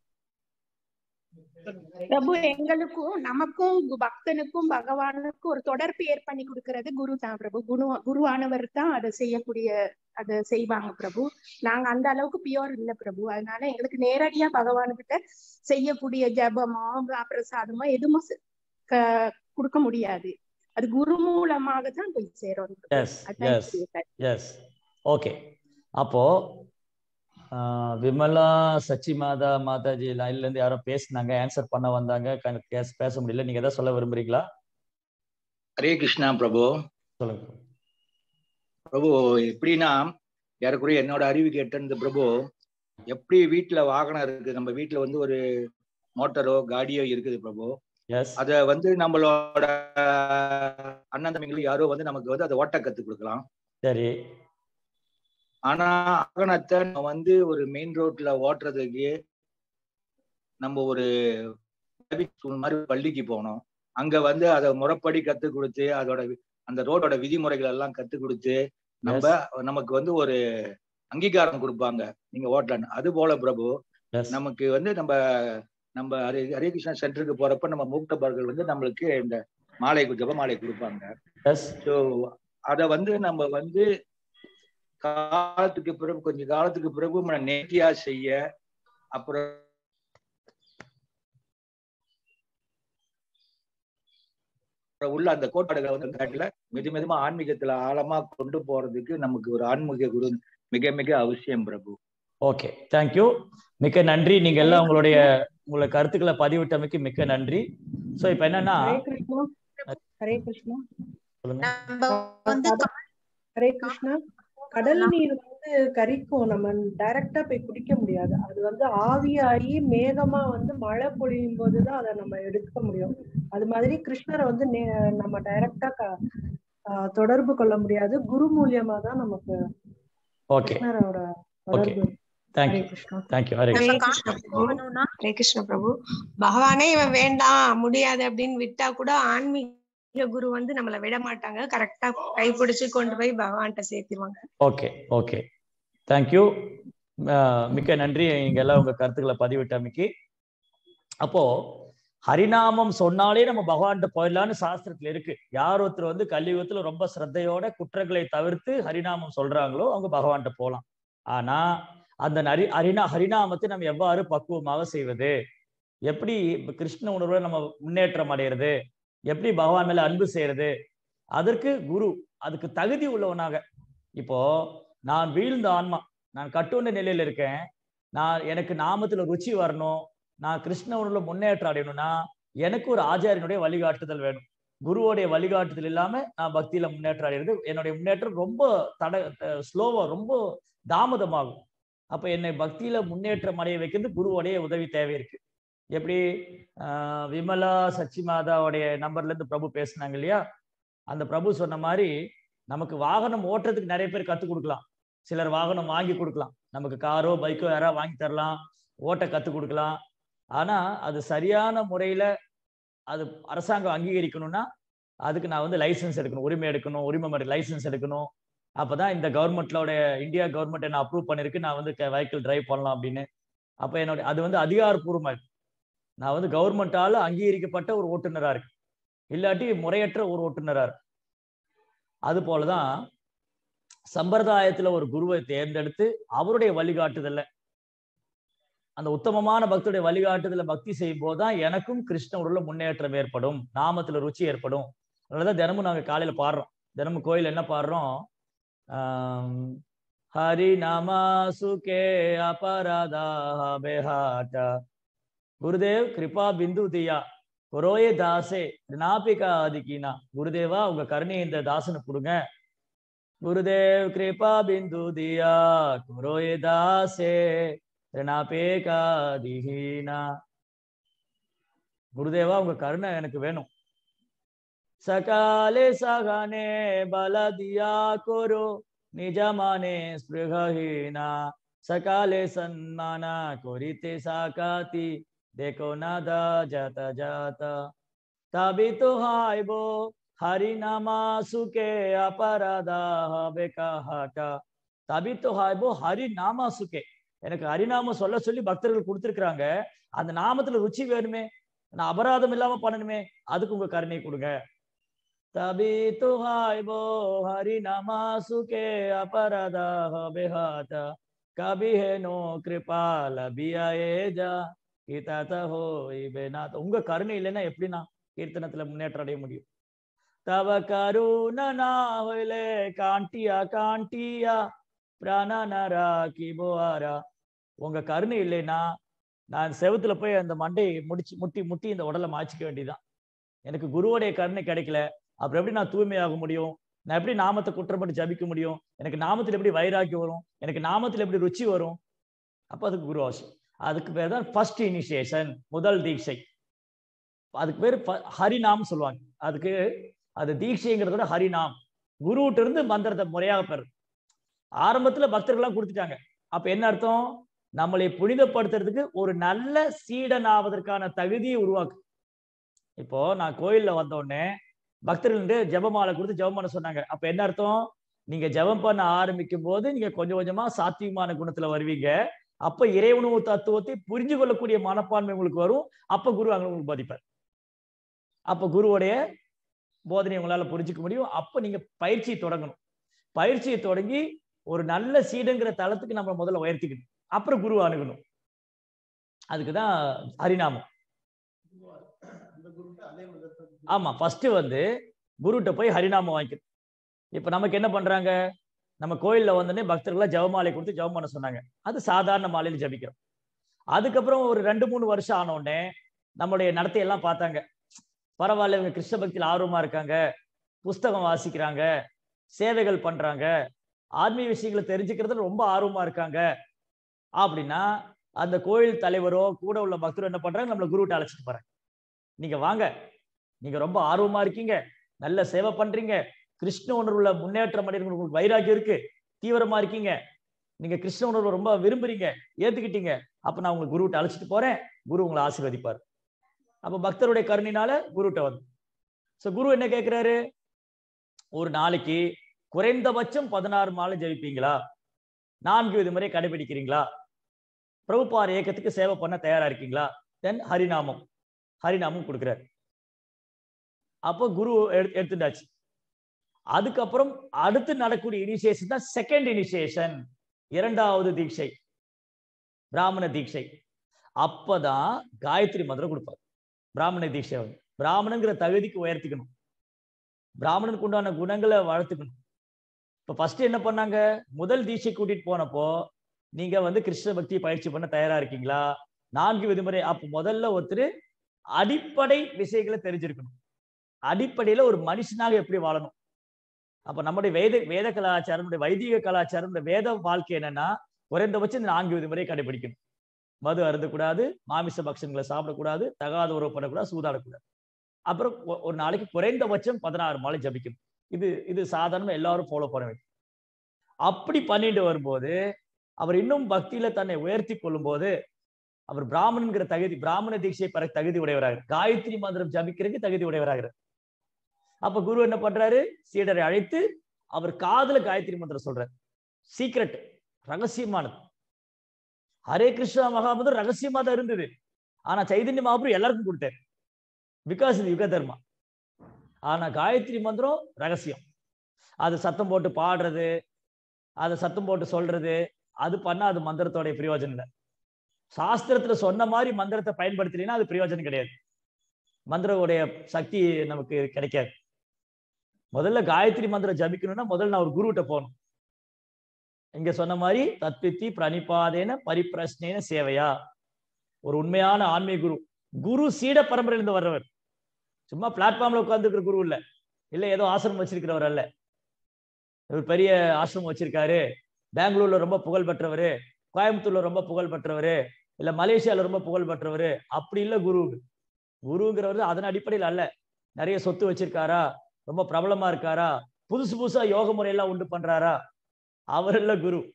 பிரபு எங்களுக்கும் நமக்கும் கு- பக்தனுக்கும் பகவானுக்கும் ஒரு தொடர்பு ஏற்பண்ணி கொடுக்கறது குரு தான் பிரபு குரு குருவானவர் தான் அதை செய்யக்கூடிய அதை செய்வாங்க பிரபு நாங்க அந்த அளவுக்கு பியோர் இல்ல பிரபு அதனால எங்களுக்கு நேரடியா பகவானுக்கிட்ட செய்யக்கூடிய ஜபமோ பிரசாதமோ எதுவும் செ- க- கொடுக்க முடியாது அது குரு மூலமாக தான் போய் சேரும் பிரபு. எஸ் அதான் எஸ் என்னுடைய கருத்து. எஸ் ஓகே அப்போ ஆஹ், விமலா சச்சி மாதா மாதாஜி லைன்ல இருந்து யாரோ பேசுனாங்க ஆன்சர் பண்ண வந்தாங்க கண- பேச பேச முடியல நீங்க ஏதாவது சொல்ல விரும்புறீங்களா ஹரே கிருஷ்ணா பிரபு சொல்லுங்க பிரபு எப்படின்னா ஏறக்குறைய என்னோட அறிவு கேட்ட பிரபு எப்படி வீட்டுல வாகனம் இருக்கு நம்ம வீட்டுல வந்து ஒரு மோட்டரோ காடியோ இருக்குது பிரபு எஸ் அத வந்து நம்மளோட அண்ணன் தம்பிகள் யாரோ வந்து நமக்கு வந்து அதை ஓட்ட கத்து கொடுக்கலாம் சரி ஆனா வாகனத்தை நம்ம வந்து ஒரு மெயின் ரோட்ல ஓட்டுறதுக்கு நம்ம ஒரு traffic school மாதிரி பள்ளிக்கு போனோம் அங்க வந்து அதை முறைப்படி கத்து கொடுத்து அதோட வி- அந்த ரோடோட விதிமுறைகள் எல்லாம் கத்து கொடுத்து நம்ம நமக்கு வந்து ஒரு அங்கீகாரம் கொடுப்பாங்க நீங்க ஓட்டலன்னு அது போல பிரபு எஸ் நமக்கு வந்து நம்ம நம்ம ஹரே ஹரே கிருஷ்ணா சென்டருக்கு போறப்ப நம்ம மூக்தபர்கள் வந்து நம்மளுக்கு இந்த மாலை ஜப மாலை கொடுப்பாங்க எஸ் ஸோ அத வந்து நம்ம வந்து காலத்துக்கு பிறகு கொஞ்ச காலத்துக்கு பிறகு நம்ம நேர்த்தியா செய்ய அப்புறம் அப்புறம் உள்ள அந்த கோட்பாடுகளை வந்து காட்டுல மெது மெதுமா ஆன்மீகத்துல ஆழமா கொண்டு போறதுக்கு நமக்கு ஒரு ஆன்மீக குரு மிக மிக அவசியம் பிரபு ஓகே தேங்க்யூ மிக்க நன்றி நீங்க எல்லாம் உங்களுடைய உங்களுடைய கருத்துக்களை பதிவிட்டமைக்கு மிக்க நன்றி சோ இப்போ என்னன்னா ஹரே கிருஷ்ணா ஹரே கிருஷ்ணா சொல்லுங்க நம்ம வந்து ஹரே கிருஷ்ணா கடல் நீர் வந்து கரிக்கும் நம்ம டைரக்டா போய் குடிக்க முடியாது அது வந்து ஆவியாகி மேகமா வந்து மழை பொழியும் போதுதான் அதை நம்ம எடுக்க முடியும் அது மாதிரி கிருஷ்ணரை வந்து நே- நம்ம டைரக்டா க- ஆஹ் தொடர்பு கொள்ள முடியாது குரு மூலியமா தான் நமக்கு ஓகே கிருஷ்ணரோட ஓகே தொடர்பு தேங்க்யூ ஹரே கிருஷ்ணா தேங்க்யூ ஹரே நம்ம கிருஷ்ணா காட்டுக்கு போகணும்னா ஹரே கிருஷ்ண பிரபு பகவானே இவன் வேண்டாம் முடியாது அப்படின்னு விட்டா கூட ஆன்மீக குரு வந்து நம்மள விட மாட்டாங்க கரெக்டா கைப்பிடிச்சு கொண்டு போய் பகவான்கிட்ட சேர்த்திருவாங்க ஓகே ஓகே தேங்க்யூ மிக்க நன்றி இங்க எல்லாம் உங்க கருத்துக்களை பதிவிட்டமைக்கு அப்போ ஹரிநாமம் சொன்னாலே நம்ம பகவான்கிட்ட போயிடலாம்னு சாஸ்திரத்துல இருக்கு யார் ஒருத்தர் வந்து கலியுகத்துல ரொம்ப சிரத்தையோட குற்றங்களை தவிர்த்து ஹரிநாமம் சொல்றாங்களோ அவங்க பகவான்கிட்ட போகலாம் ஆனா அந்த நரி ஹரிநா ஹரிநாமத்தை நம்ம எவ்வாறு பக்குவமாக செய்வது எப்படி இப்ப கிருஷ்ண உணர்வுல நம்ம முன்னேற்றம் அடையிறது எப்படி பகவான் மேல அன்பு செய்யறது அதற்கு குரு அதுக்கு தகுதி உள்ளவனாக இப்போ நான் வீழ்ந்த ஆன்மா நான் கட்டுண்ட நிலையில இருக்கேன் நான் எனக்கு நாமத்துல ருச்சி வரணும் நான் கிருஷ்ண உணர்வுல முன்னேற்றம் அடையணும்னா எனக்கு ஒரு ஆச்சாரியனுடைய வழிகாட்டுதல் வேணும் குருவோடைய வழிகாட்டுதல் இல்லாம நான் பக்தியில முன்னேற்றம் அடைகிறது என்னுடைய முன்னேற்றம் ரொம்ப தட ஸ்லோவா ரொம்ப தாமதமாகும் அப்ப என்னை பக்தியில முன்னேற்றம் அடைய வைக்கிறது குருவோடைய உதவி தேவை இருக்கு எப்படி ஆஹ் விமலா சச்சி மாதாவுடைய நம்பர்ல இருந்து பிரபு பேசுனாங்க இல்லையா அந்த பிரபு சொன்ன மாதிரி நமக்கு வாகனம் ஓட்டுறதுக்கு நிறைய பேர் கத்துக் கொடுக்கலாம் சிலர் வாகனம் வாங்கி கொடுக்கலாம் நமக்கு காரோ பைக்கோ யாராவது வாங்கி தரலாம் ஓட்ட கத்துக் கொடுக்கலாம் ஆனா அது சரியான முறையில அது அரசாங்கம் அங்கீகரிக்கணும்னா அதுக்கு நான் வந்து லைசன்ஸ் எடுக்கணும் உரிமை எடுக்கணும் உரிமை லைசன்ஸ் எடுக்கணும் அப்பதான் இந்த கவர்மெண்ட்லோட இந்தியா கவர்மெண்ட் என்ன அப்ரூவ் பண்ணிருக்கு நான் வந்து வெஹிக்கிள் டிரைவ் பண்ணலாம் அப்படின்னு அப்ப என்னோட அது வந்து அதிகாரப்பூர்வமா இருக்கு நான் வந்து கவர்மெண்டால அங்கீகரிக்கப்பட்ட ஒரு ஓட்டுநரா இருக்கு இல்லாட்டி முறையற்ற ஒரு ஓட்டுநரா இருக்கு அது போலதான் சம்பிரதாயத்துல ஒரு குருவை தேர்ந்தெடுத்து அவருடைய வழிகாட்டுதல்ல அந்த உத்தமமான பக்தருடைய வழிகாட்டுதல பக்தி செய்யும் போதுதான் எனக்கும் கிருஷ்ண உடல்ல முன்னேற்றம் ஏற்படும் நாமத்துல ருச்சி ஏற்படும் அதனாலதான் தினமும் நாங்க காலையில பாடுறோம் தினமும் கோயில் என்ன பாடுறோம் ஆம், ஹரி நாமா சுகே அபராதா பெஹாட்டா குருதேவ் கிருபா பிந்து தியா குரோயே தாசே நாபிகா ஆதிக்கினா குருதேவா உங்க கருணையை இந்த தாசனு கொடுங்க குருதேவ் கிருபா பிந்து தியா குரோயே தாசே ரிணாபேகா திஹீனா குருதேவா உங்க கருணை எனக்கு வேணும் சகாலே சகனே பல தியா குரு நிஜமானே ஸ்பிருகஹீனா সকালে সম্মান করিতে সাকাতি দেখো না দা যাতা যাতা তবে তো হাইব হরি নামা সুকে অপরাধা হবে কাহাটা தபி তো ஹாய்போ ஹரி நாமா சுகே எனக்கு ஹரிநாமம் சொல்ல சொல்லி பக்தர்கள் கொடுத்துருக்குறாங்க அந்த நாமத்துல ருச்சி வேணுமே நான் அபராதம் இல்லாம பண்ணணுமே அதுக்கு உங்க கருணை கொடுங்க தபி তো হাইবো হরি নামা সুকে অপরাধা হবে হাতা கபி ஹேனோ கிருபா லபியாயே ஜா கீதாத ஹோய்பே நாத் உங்க கருணை இல்லைன்னா எப்படின்னா கீர்த்தனத்துல முன்னேற்றம் அடைய முடியும் தவ கருணனா ஹொய்லே காண்டியா காண்டியா பிராணனரா கிபோரா உங்க கருணை இல்லைன்னா நான் செவுத்துல போய் அந்த மண்டையை முடிச்சு முட்டி முட்டி இந்த உடலை மாய்ச்சிக்க வேண்டியதுதான் எனக்கு குருவோடைய கருணை கிடைக்கல அப்புறம் எப்படி நான் தூய்மையாக முடியும் நான் எப்படி நாமத்தை குற்றப்பட்டு ஜபிக்க முடியும் எனக்கு நாமத்தில் எப்படி வைராக்கியம் வரும் எனக்கு நாமத்தில் எப்படி ருச்சி வரும் அப்போ அதுக்கு குரு அவசியம் அதுக்கு பேர் தான் ஃபர்ஸ்ட் இனிஷியேஷன் முதல் தீட்சை அதுக்கு பேர் ஹரிநாம் சொல்லுவாங்க அதுக்கு அது தீட்சைங்கிறத விட ஹரிநாம் குருவிட்ட இருந்து மந்திரத்தை முறையாக பெறு ஆரம்பத்துல பக்தர்கள்லாம் கொடுத்துட்டாங்க அப்ப என்ன அர்த்தம் நம்மளை புனிதப்படுத்துறதுக்கு ஒரு நல்ல சீடன் ஆவதற்கான தகுதியை உருவாக்கு இப்போ நான் கோயில்ல வந்த உடனே பக்தர்கள் ஜெபமாலை கொடுத்து ஜெபம் பண்ண சொன்னாங்க அப்ப என்ன அர்த்தம் நீங்க ஜெபம் பண்ண ஆரம்பிக்கும் போது நீங்க கொஞ்சம் கொஞ்சமா சாத்வீகமான குணத்துல வருவீங்க அப்ப இறைவனு தத்துவத்தை புரிஞ்சு கொள்ளக்கூடிய மனப்பான்மை உங்களுக்கு வரும் அப்ப குரு அங்க உங்களுக்கு போதிப்பார் அப்ப குருவுடைய போதனை உங்களால புரிஞ்சுக்க முடியும் அப்ப நீங்க பயிற்சியை தொடங்கணும் பயிற்சியை தொடங்கி ஒரு நல்ல சீடுங்கிற தளத்துக்கு நம்ம முதல்ல உயர்த்திக்கணும் அப்புறம் குரு அணுகணும் அதுக்குதான் ஹரிநாமம் ஆமா ஃபர்ஸ்ட் வந்து குருட்ட போய் ஹரிநாமம் வாங்கிக்கணும் இப்ப நமக்கு என்ன பண்றாங்க நம்ம கோயில்ல வந்தோடனே பக்தர்கள்லாம் ஜெபமாலை கொடுத்து ஜெபம் பண்ண சொன்னாங்க அது சாதாரண மாலையில ஜபிக்கிறோம் அதுக்கப்புறம் ஒரு ரெண்டு மூணு வருஷம் ஆன உடனே நம்மளுடைய நடத்தையெல்லாம் பார்த்தாங்க பரவாயில்ல இவங்க கிருஷ்ண பக்தியில் ஆர்வமா இருக்காங்க புஸ்தகம் வாசிக்கிறாங்க சேவைகள் பண்றாங்க ஆன்மீக விஷயங்களை தெரிஞ்சுக்கிறதுல ரொம்ப ஆர்வமா இருக்காங்க அப்படின்னா அந்த கோயில் தலைவரோ கூட உள்ள பக்தரோ என்ன பண்றாங்க நம்மளை குருவிட்ட அழைச்சிட்டு போறாங்க நீங்க வாங்க நீங்க ரொம்ப ஆர்வமா இருக்கீங்க நல்ல சேவை பண்றீங்க கிருஷ்ண உணர்வுல முன்னேற்றம் அடைகிற உங்களுக்கு வைராக்கியம் இருக்கு தீவிரமா இருக்கீங்க நீங்க கிருஷ்ண உணர்வு ரொம்ப விரும்புறீங்க ஏத்துக்கிட்டீங்க அப்ப நான் உங்களை குருவிட்ட அழைச்சிட்டு போறேன் குரு உங்களை ஆசீர்வதிப்பார் அப்ப பக்தருடைய கருணினால குருட்ட வந்து சோ குரு என்ன கேட்கிறாரு ஒரு நாளைக்கு குறைந்தபட்சம் பதினாறு மாலை ஜெயிப்பீங்களா நான்கு விதிமுறை கடைபிடிக்கிறீங்களா பிரபுபார் இயக்கத்துக்கு சேவை பண்ண தயாரா இருக்கீங்களா தென் ஹரிநாமம் ஹரிநாமம் கொடுக்குறாரு அப்போ குரு எடுத்துட்டாச்சு அதுக்கப்புறம் அடுத்து நடக்கூடிய இனிஷியேஷன் தான் செகண்ட் இனிஷியேஷன் இரண்டாவது தீட்சை பிராமண தீட்சை அப்பதான் காயத்ரி மந்திரம் கொடுப்பார் பிராமண தீட்சை வந்து பிராமணங்கிற தகுதிக்கு உயர்த்திக்கணும் பிராமணனுக்கு உண்டான குணங்களை வளர்த்துக்கணும் இப்ப ஃபர்ஸ்ட் என்ன பண்ணாங்க முதல் தீட்சை கூட்டிட்டு போனப்போ நீங்க வந்து கிருஷ்ண பக்தியை பயிற்சி பண்ண தயாரா இருக்கீங்களா நான்கு விதிமுறை அப்ப முதல்ல ஒருத்தர் அடிப்படை விஷயங்களை தெரிஞ்சிருக்கணும் அடிப்படையில ஒரு மனுஷனாக எப்படி வாழணும் அப்ப நம்முடைய வேத வேத கலாச்சாரம் நம்முடைய வைதிக கலாச்சாரம் இந்த வேத வாழ்க்கை என்னன்னா குறைந்தபட்சம் இந்த நான்கு விதிமுறை கடைபிடிக்கணும் மது அருந்தக்கூடாது மாமிச பக்ஷங்களை சாப்பிடக்கூடாது தகாத உறவு பண்ணக்கூடாது சூதாடக்கூடாது அப்புறம் ஒரு நாளைக்கு குறைந்தபட்சம் பதினாறு மாலை ஜபிக்கணும் இது இது சாதாரண எல்லாரும் ஃபாலோ பண்ண வேண்டும் அப்படி பண்ணிட்டு வரும்போது அவர் இன்னும் பக்தியில தன்னை உயர்த்தி கொள்ளும் போது அவர் பிராமணன்கிற தகுதி பிராமண தீட்சை பெற தகுதி உடையவராக காயத்ரி மந்திரம் ஜபிக்கிறதுக்கு தகுதி உடையவராகிறார் அப்ப குரு என்ன பண்றாரு சீடரை அழைத்து அவர் காதல காயத்ரி மந்திரம் சொல்றாரு சீக்ரெட் ரகசியமானது ஹரே கிருஷ்ணா மகாமந்திரம் ரகசியமா தான் இருந்தது ஆனா சைதன்ய மகாபுரம் எல்லாருக்கும் கொடுத்தாரு பிகாஸ் இது யுக தர்மா ஆனா காயத்ரி மந்திரம் ரகசியம் அது சத்தம் போட்டு பாடுறது அதை சத்தம் போட்டு சொல்றது அது பண்ணா அது மந்திரத்தோடைய பிரயோஜனம் இல்லை சாஸ்திரத்துல சொன்ன மாதிரி மந்திரத்தை பயன்படுத்தலைன்னா அது பிரயோஜனம் கிடையாது மந்திரோடைய சக்தி நமக்கு கிடைக்காது முதல்ல காயத்ரி மந்திரம் ஜபிக்கணும்னா முதல்ல நான் ஒரு குருகிட்ட போகணும் இங்க சொன்ன மாதிரி தத்வித்தி பிரணிபாதேன பரிப்பிரஷ்னேன சேவையா ஒரு உண்மையான ஆன்மீக குரு குரு சீட பரம்பரையிலிருந்து வர்றவர் சும்மா பிளாட்ஃபார்ம்ல உட்கார்ந்துருக்கிற குரு இல்ல இல்ல ஏதோ ஆசிரமம் வச்சிருக்கிறவர் அல்ல இவர் பெரிய ஆசிரமம் வச்சிருக்காரு பெங்களூர்ல ரொம்ப புகழ் பெற்றவர் கோயம்புத்தூர்ல ரொம்ப புகழ் பெற்றவர் இல்ல மலேசியால ரொம்ப புகழ் பெற்றவர் அப்படி இல்ல குரு குருங்கிறவர் அதன் அடிப்படையில் அல்ல நிறைய சொத்து வச்சிருக்காரா ரொம்ப பிரபலமா இருக்காரா புதுசு புதுசா யோக முறையெல்லாம் உண்டு பண்றாரா அவர் இல்ல குரு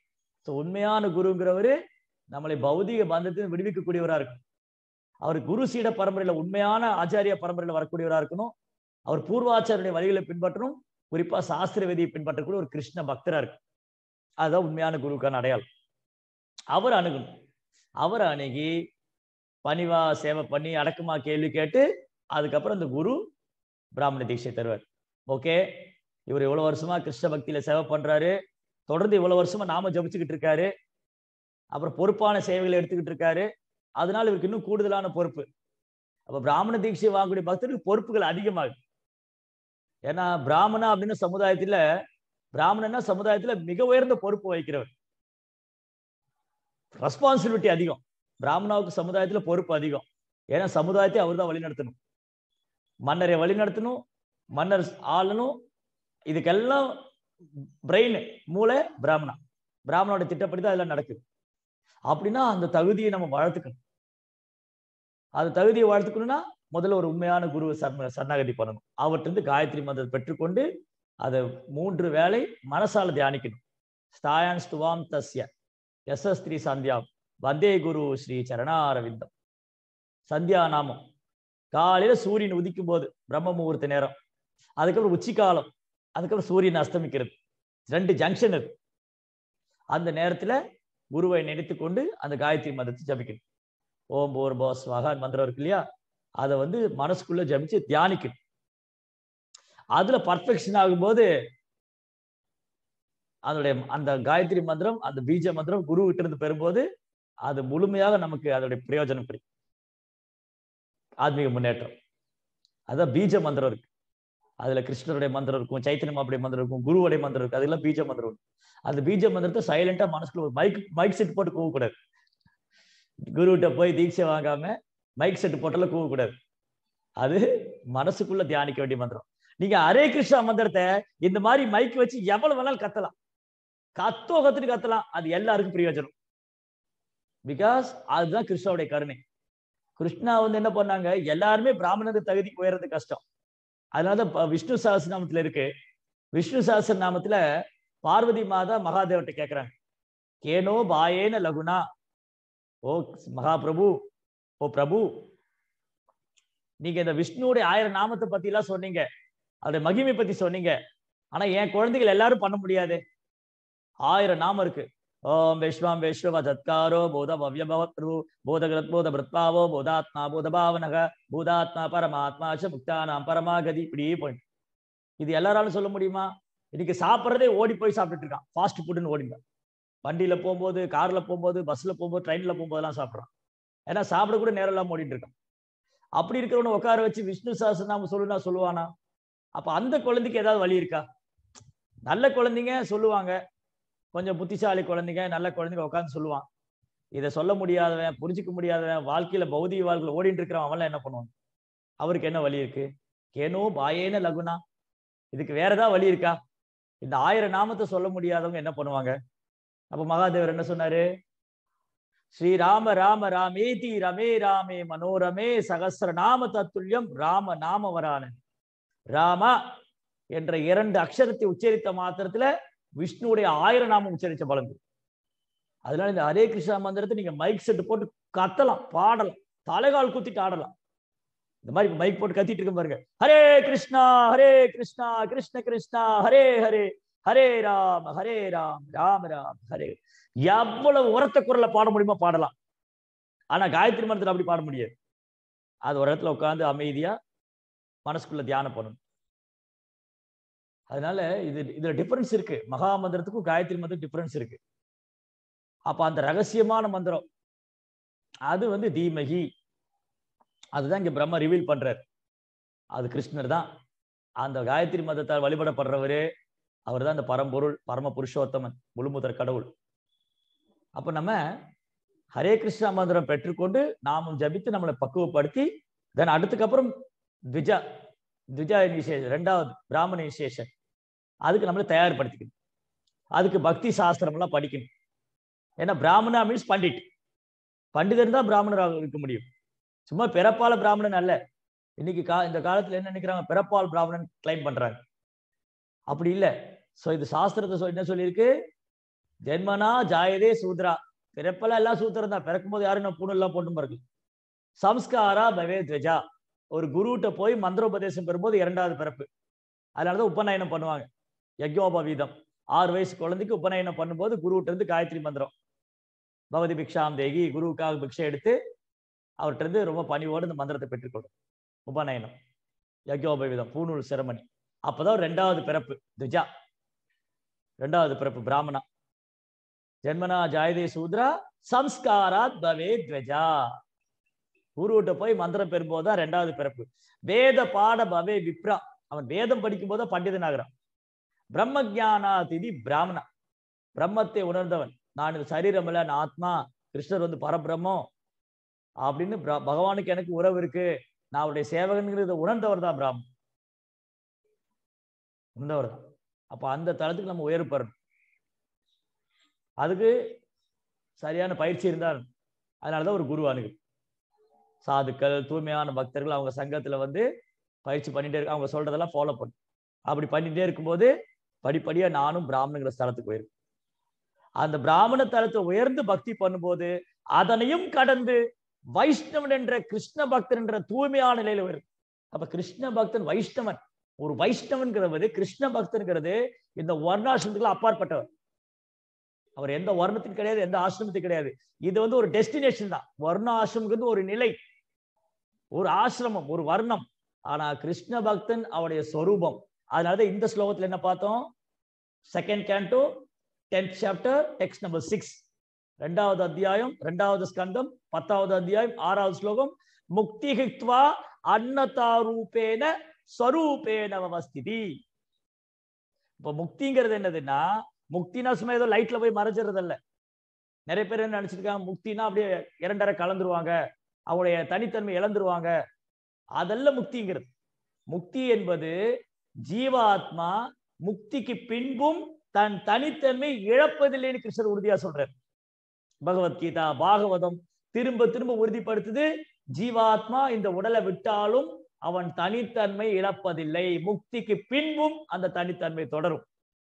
ஸோ உண்மையான குருங்கிறவரு நம்மளை பௌதிக பந்தத்தை விடுவிக்கக்கூடியவரா இருக்கும் அவர் குரு சீட பரம்பரையில உண்மையான ஆச்சாரிய பரம்பரையில வரக்கூடியவரா இருக்கணும் அவர் பூர்வாச்சாரிய வழிகளை பின்பற்றணும் குறிப்பா சாஸ்திர விதியை பின்பற்றக்கூடிய ஒரு கிருஷ்ண பக்தரா இருக்கு அதுதான் உண்மையான குருவுக்கான அடையாளம் அவர் அணுகணும் அவர் அணுகி பணிவா சேவை பண்ணி அடக்கமா கேள்வி கேட்டு அதுக்கப்புறம் இந்த குரு பிராமண தீட்சை தருவார் ஓகே இவர் இவ்வளவு வருஷமா கிருஷ்ண பக்தியில சேவை பண்றாரு தொடர்ந்து இவ்வளவு வருஷமா நாம ஜபிச்சுக்கிட்டு இருக்காரு அப்புறம் பொறுப்பான சேவைகளை எடுத்துக்கிட்டு இருக்காரு அதனால இவருக்கு இன்னும் கூடுதலான பொறுப்பு அப்ப பிராமண தீட்சை வாங்கக்கூடிய பக்தருக்கு பொறுப்புகள் அதிகமாகுது ஏன்னா பிராமணா அப்படின்னு சமுதாயத்துல பிராமணன்னா சமுதாயத்துல மிக உயர்ந்த பொறுப்பு வகிக்கிறவர் ரெஸ்பான்சிபிலிட்டி அதிகம் பிராமணாவுக்கு சமுதாயத்துல பொறுப்பு அதிகம் ஏன்னா சமுதாயத்தை அவர் தான் வழிநடத்தணும் மன்னரை வழிநடத்தணும் மன்னர் ஆளணும் இதுக்கெல்லாம் பிரெயின் மூளை பிராமணா பிராமணோட திட்டப்படி தான் அதெல்லாம் நடக்குது அப்படின்னா அந்த தகுதியை நம்ம வளர்த்துக்கணும் அந்த தகுதியை வளர்த்துக்கணும்னா முதல்ல ஒரு உண்மையான குருவை சர்ம சரணாகதி பண்ணணும் அவர்கிட்ட காயத்ரி மந்திரத்தை பெற்றுக்கொண்டு அதை மூன்று வேளை மனசால தியானிக்கணும் ஸ்தாயான் ஸ்துவாம் தஸ்ய எஸ் ஸ்ரீ சந்தியாம் வந்தே குரு ஸ்ரீ சரணாரவிந்தம் சந்தியா நாமம் காலையில சூரியன் உதிக்கும் போது பிரம்ம முகூர்த்த நேரம் அதுக்கப்புறம் உச்சிக்காலம் அதுக்கப்புறம் சூரியன் அஸ்தமிக்கிறது ரெண்டு ஜங்ஷன் இருக்கு அந்த நேரத்துல குருவை நினைத்து கொண்டு அந்த காயத்ரி மந்திரத்தை ஜபிக்கணும் ஓம் போர் போ ஸ்வாகான் மந்திரம் இருக்கு இல்லையா அதை வந்து மனசுக்குள்ள ஜபிச்சு தியானிக்கணும் அதுல பர்ஃபெக்ஷன் ஆகும்போது அதனுடைய அந்த காயத்ரி மந்திரம் அந்த பீஜ மந்திரம் குரு கிட்ட இருந்து பெறும்போது அது முழுமையாக நமக்கு அதோடைய பிரயோஜனம் கிடைக்கும் ஆத்மீக முன்னேற்றம் அதான் பீஜ மந்திரம் இருக்கு அதுல கிருஷ்ணருடைய மந்திரம் இருக்கும் சைத்தன்ய மாப்புடைய மந்திரம் இருக்கும் குருவுடைய மந்திரம் இருக்கு அதெல்லாம் பீஜ மந்திரம் இருக்கும் அந்த பீஜ மந்திரத்தை சைலண்டா மனசுக்குள்ள ஒரு மைக் மைக் செட் போட்டு கூவக்கூடாது குருகிட்ட போய் தீட்சை வாங்காம மைக் செட் போட்டெல்லாம் கூவக்கூடாது அது மனசுக்குள்ள தியானிக்க வேண்டிய மந்திரம் நீங்க ஹரே கிருஷ்ணா மந்திரத்தை இந்த மாதிரி மைக் வச்சு எவ்வளவு வேணாலும் கத்தலாம் கத்தோ கத்துட்டு கத்தலாம் அது எல்லாருக்கும் பிரயோஜனம் பிகாஸ் அதுதான் கிருஷ்ணாவுடைய கருணை கிருஷ்ணா வந்து என்ன பண்ணாங்க எல்லாருமே பிராமணர் தகுதிக்கு உயர்றது கஷ்டம் அதனாலதான் விஷ்ணு சஹஸ்ரநாமத்துல இருக்கு விஷ்ணு சஹஸ்ரநாமத்துல பார்வதி மாதா மகாதேவர்கிட்ட கேக்குறாங்க கேனோ பாயேன லகுனா ஓ மகாபிரபு ஓ பிரபு நீங்க இந்த விஷ்ணுவுடைய ஆயிரம் நாமத்தை பத்தி எல்லாம் சொன்னீங்க அதோட மகிமை பத்தி சொன்னீங்க ஆனா என் குழந்தைகள் எல்லாரும் பண்ண முடியாது ஆயிரம் நாமம் இருக்கு ஓம் விஸ்வம் விஸ்வ தத்காரோ போத பவ்ய பவத்ரு போதகிருத் போத பிருத்பாவோ போதாத்மா போத பாவனக பூதாத்மா பரமாத்மா ச முக்தானாம் பரமாகதி இப்படியே போயிட்டு இது எல்லாராலும் சொல்ல முடியுமா இன்னைக்கு சாப்பிட்றதே ஓடி போய் சாப்பிட்டுட்டு இருக்கான் ஃபாஸ்ட் ஃபுட்னு ஓடிங்க வண்டியில போகும்போது கார்ல போகும்போது பஸ்ல போகும்போது ட்ரெயின்ல போகும்போதெல்லாம் சாப்பிட்றான் ஏன்னா சாப்பிட கூட நேரம் இல்லாம ஓடிட்டு இருக்கான் அப்படி இருக்கிறவனை உட்கார வச்சு விஷ்ணு சாஸ்திரநாம சொல்லுனா சொல்லுவானா அப்ப அந்த குழந்தைக்கு ஏதாவது வழி இருக்கா நல்ல குழந்தைங்க சொல்லுவாங்க கொஞ்சம் புத்திசாலி குழந்தைங்க நல்ல குழந்தைங்க உட்காந்து சொல்லுவான் இதை சொல்ல முடியாதவன் புரிஞ்சுக்க முடியாதவன் வாழ்க்கையில பௌதிக வாழ்க்கையில ஓடிட்டு இருக்கிறவன் அவன்லாம் என்ன பண்ணுவான் அவருக்கு என்ன வழி இருக்கு கேனோ பாயேன லகுனா இதுக்கு வேற ஏதாவது வழி இருக்கா இந்த ஆயிரம் நாமத்தை சொல்ல முடியாதவங்க என்ன பண்ணுவாங்க அப்ப மகாதேவர் என்ன சொன்னாரு ஸ்ரீராம ராம ராமேதி ரமே ராமே மனோரமே சகசிர நாம தத்துல்யம் ராம நாம வரான ராமா என்ற இரண்டு அக்ஷரத்தை உச்சரித்த மாத்திரத்துல விஷ்ணுவுடைய ஆயிரம் நாமம் உச்சரிச்ச பலன் அதனால இந்த ஹரே கிருஷ்ணா மந்திரத்தை நீங்க மைக் செட் போட்டு கத்தலாம் பாடலாம் தலைகால் குத்திட்டு ஆடலாம் இந்த மாதிரி மைக் போட்டு கத்திட்டு இருக்க பாருங்க ஹரே கிருஷ்ணா ஹரே கிருஷ்ணா கிருஷ்ண கிருஷ்ணா ஹரே ஹரே ஹரே ராம் ஹரே ராம் ராம் ராம் ஹரே எவ்வளவு உரத்த குரல்ல பாட முடியுமோ பாடலாம் ஆனா காயத்ரி மந்திரத்தில் அப்படி பாட முடியாது அது ஒரு இடத்துல உட்காந்து அமைதியா மனசுக்குள்ள தியானம் பண்ணணும் அதனால இது இதுல டிஃபரன்ஸ் இருக்கு மகா மந்திரத்துக்கும் காயத்ரி மந்திரம் டிஃபரன்ஸ் இருக்கு அப்ப அந்த ரகசியமான மந்திரம் அது வந்து தீமகி அதுதான் இங்க பிரம்ம ரிவீல் பண்றாரு அது கிருஷ்ணர் தான் அந்த காயத்ரி மதத்தால் வழிபடப்படுறவரு அவர் தான் அந்த பரம்பொருள் பரம புருஷோத்தமன் முழுமுதற் கடவுள் அப்ப நம்ம ஹரே கிருஷ்ணா மந்திரம் பெற்றுக்கொண்டு நாமும் ஜபித்து நம்மளை பக்குவப்படுத்தி தென் அடுத்துக்கப்புறம் த்விஜா த்விஜா இனிஷியேஷன் ரெண்டாவது பிராமண இனிஷியேஷன் அதுக்கு நம்மளை தயார்படுத்திக்கணும் அதுக்கு பக்தி சாஸ்திரம் எல்லாம் படிக்கணும் ஏன்னா பிராமணா மீன்ஸ் பண்டிட் பண்டிதர் தான் பிராமணராக இருக்க முடியும் சும்மா பிறப்பால பிராமணன் அல்ல இன்னைக்கு கா இந்த காலத்துல என்ன நினைக்கிறாங்க பிறப்பால் பிராமணன் கிளைம் பண்றாங்க அப்படி இல்லை ஸோ இது சாஸ்திரத்தை சொல் என்ன சொல்லியிருக்கு ஜென்மனா ஜாயதே சூத்ரா பிறப்பெல்லாம் எல்லாம் சூத்திரம் தான் பிறக்கும் போது யாரும் நான் பூணு எல்லாம் போட்டும் பாருங்க சம்ஸ்காரா பவே துவஜா ஒரு குருகிட்ட போய் மந்திரோபதேசம் பெறும்போது இரண்டாவது பிறப்பு அதனாலதான் உபநயனம் பண்ணுவாங்க யக்யோபவீதம் ஆறு வயசு குழந்தைக்கு உபநயனம் பண்ணும்போது குருகிட்ட இருந்து காயத்ரி மந்திரம் பகவதி பிக்ஷாம் தேகி குருவுக்காக பிக்ஷை எடுத்து அவர்கிட்ட இருந்து ரொம்ப பணிவோடு இந்த மந்திரத்தை பெற்றுக்கொள்ளும் உபநயனம் யக்யோபவீதம் பூநூல் சிரமணி அப்பதான் ரெண்டாவது பிறப்பு துஜா ரெண்டாவது பிறப்பு பிராமணா ஜென்மனா ஜாயதே சூத்ரா சம்ஸ்காராத் பவே துவஜா குருவிட்ட போய் மந்திரம் பெறும்போது தான் ரெண்டாவது பிறப்பு வேத பாட பவே விப்ரா அவன் வேதம் படிக்கும் போது பண்டிதன் ஆகிறான் பிரம்ம ஜானா திதி பிராமணா பிரம்மத்தை உணர்ந்தவன் நான் இது சரீரம் இல்ல நான் ஆத்மா கிருஷ்ணர் வந்து பரபிரம்மம் அப்படின்னு பிர- பகவானுக்கு எனக்கு உறவு இருக்கு நான் அவருடைய சேவகன்கிறத உணர்ந்தவர் தான் பிராமணன் உணர்ந்தவர் தான் அப்ப அந்த தளத்துக்கு நம்ம உயர்வு பெறணும் அதுக்கு சரியான பயிற்சி இருந்தால் அதனாலதான் ஒரு குரு அணுகு சாதுக்கள் தூய்மையான பக்தர்கள் அவங்க சங்கத்துல வந்து பயிற்சி பண்ணிட்டே இருக்கு அவங்க சொல்றதெல்லாம் ஃபாலோ பண்ணும் அப்படி பண்ணிட்டே இருக்கும்போது படிப்படியா நானும் பிராமணங்கிற ஸ்தலத்துக்கு போயிருக்கேன் அந்த பிராமண தலத்தை உயர்ந்து பக்தி பண்ணும்போது அதனையும் கடந்து வைஷ்ணவன் என்ற கிருஷ்ண பக்தன் என்ற தூய்மையான நிலையில வரும் அப்ப கிருஷ்ண பக்தன் வைஷ்ணவன் ஒரு வைஷ்ணவன்கிறது கிருஷ்ண பக்தன்கிறது இந்த வர்ணாசிரமத்துக்கு அப்பாற்பட்டவர் அவர் எந்த வர்ணத்துக்கு கிடையாது எந்த ஆசிரமத்துக்கு கிடையாது இது வந்து ஒரு டெஸ்டினேஷன் தான் வர்ண ஆசிரமங்கிறது ஒரு நிலை ஒரு ஆசிரமம் ஒரு வர்ணம் ஆனா கிருஷ்ண பக்தன் அவருடைய சொரூபம் அதனாலதான் இந்த ஸ்லோகத்துல என்ன பார்த்தோம் second canto tenth chapter text number six ரெண்டாவது அத்தியாயம் ரெண்டாவது ஸ்கந்தம் பத்தாவது அத்தியாயம் ஆறாவது ஸ்லோகம் முக்தி ஹித்வா அன்னதாரூபேன ஸ்வரூபேன அவஸ்திதி இப்ப முக்திங்கிறது என்னதுன்னா முக்தினா சும்மா ஏதோ லைட்ல போய் மறைஞ்சிடுறது இல்ல நிறைய பேர் என்ன நினைச்சிருக்காங்க முக்தினா அப்படியே இரண்டரை கலந்துருவாங்க அவங்களுடைய தனித்தன்மை இழந்துருவாங்க அதெல்லாம் முக்திங்கிறது முக்தி என்பது ஜீவாத்மா முக்திக்கு பின்பும் தன் தனித்தன்மை இழப்பதில்லைன்னு கிருஷ்ணர் உறுதியா சொல்றார் பகவத்கீதா பாகவதம் திரும்ப திரும்ப உறுதிப்படுத்துது ஜீவாத்மா இந்த உடலை விட்டாலும் அவன் தனித்தன்மை இழப்பதில்லை முக்திக்கு பின்பும் அந்த தனித்தன்மை தொடரும்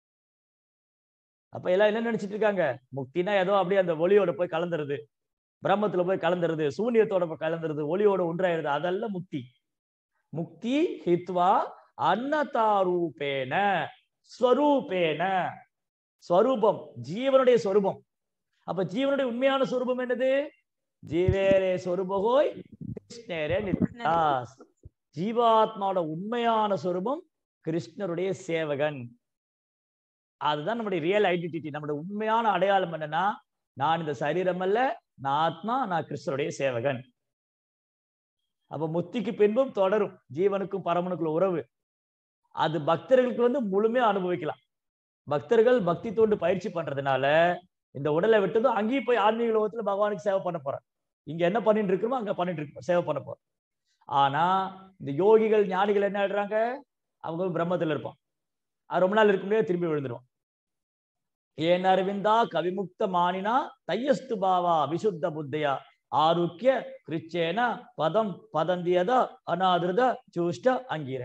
அப்ப எல்லாம் என்ன நினைச்சிட்டு இருக்காங்க முக்தினா ஏதோ அப்படியே அந்த ஒளியோட போய் கலந்துருது பிரம்மத்துல போய் கலந்துருது சூன்யத்தோட போய் கலந்துருது ஒளியோட ஒன்றாயிருது அதெல்லாம் முக்தி முக்தி ஹித்வா அன்னதாரூபேன ஸ்வரூபேன ஸ்வரூபம் ஜீவனுடைய ஸ்வரூபம் அப்ப ஜீவனுடைய உண்மையான ஸ்வரூபம் என்னது ஜீவேரே ஸ்வரூபகோய் கிருஷ்ணரே நித்யாஸ் ஜீவாத்மாவோட உண்மையான ஸ்வரூபம் கிருஷ்ணருடைய சேவகன் அதுதான் நம்முடைய ரியல் ஐடென்டிட்டி நம்முடைய உண்மையான அடையாளம் என்னன்னா நான் இந்த சரீரம் அல்ல நான் ஆத்மா நான் கிருஷ்ணருடைய சேவகன் அப்ப முத்திக்கு பின்பும் தொடரும் ஜீவனுக்கும் பரமனுக்குள்ள உறவு அது பக்தர்களுக்கு வந்து முழுமையா அனுபவிக்கலாம் பக்தர்கள் பக்தி தோண்டு பயிற்சி பண்றதுனால இந்த உடலை விட்டதும் அங்கேயும் போய் ஆன்மீக லோகத்துல பகவானுக்கு சேவை பண்ண போறேன் இங்க என்ன பண்ணிட்டு இருக்கிறோமோ அங்க பண்ணிட்டு இருக்கோம் சேவை பண்ண போறோம் ஆனா இந்த யோகிகள் ஞானிகள் என்ன ஆயிடுறாங்க அவங்க வந்து பிரம்மத்துல இருப்பான் அது ரொம்ப நாள் இருக்க முடியாது திரும்பி விழுந்துருவான் ஏன் அரவிந்தா கவிமுக்த மானினா தையஸ்து பாவா விசுத்த புத்தையா ஆரோக்கிய கிருச்சேன பதம் பதந்தியத அநாதிருத சூஷ்ட அங்கீர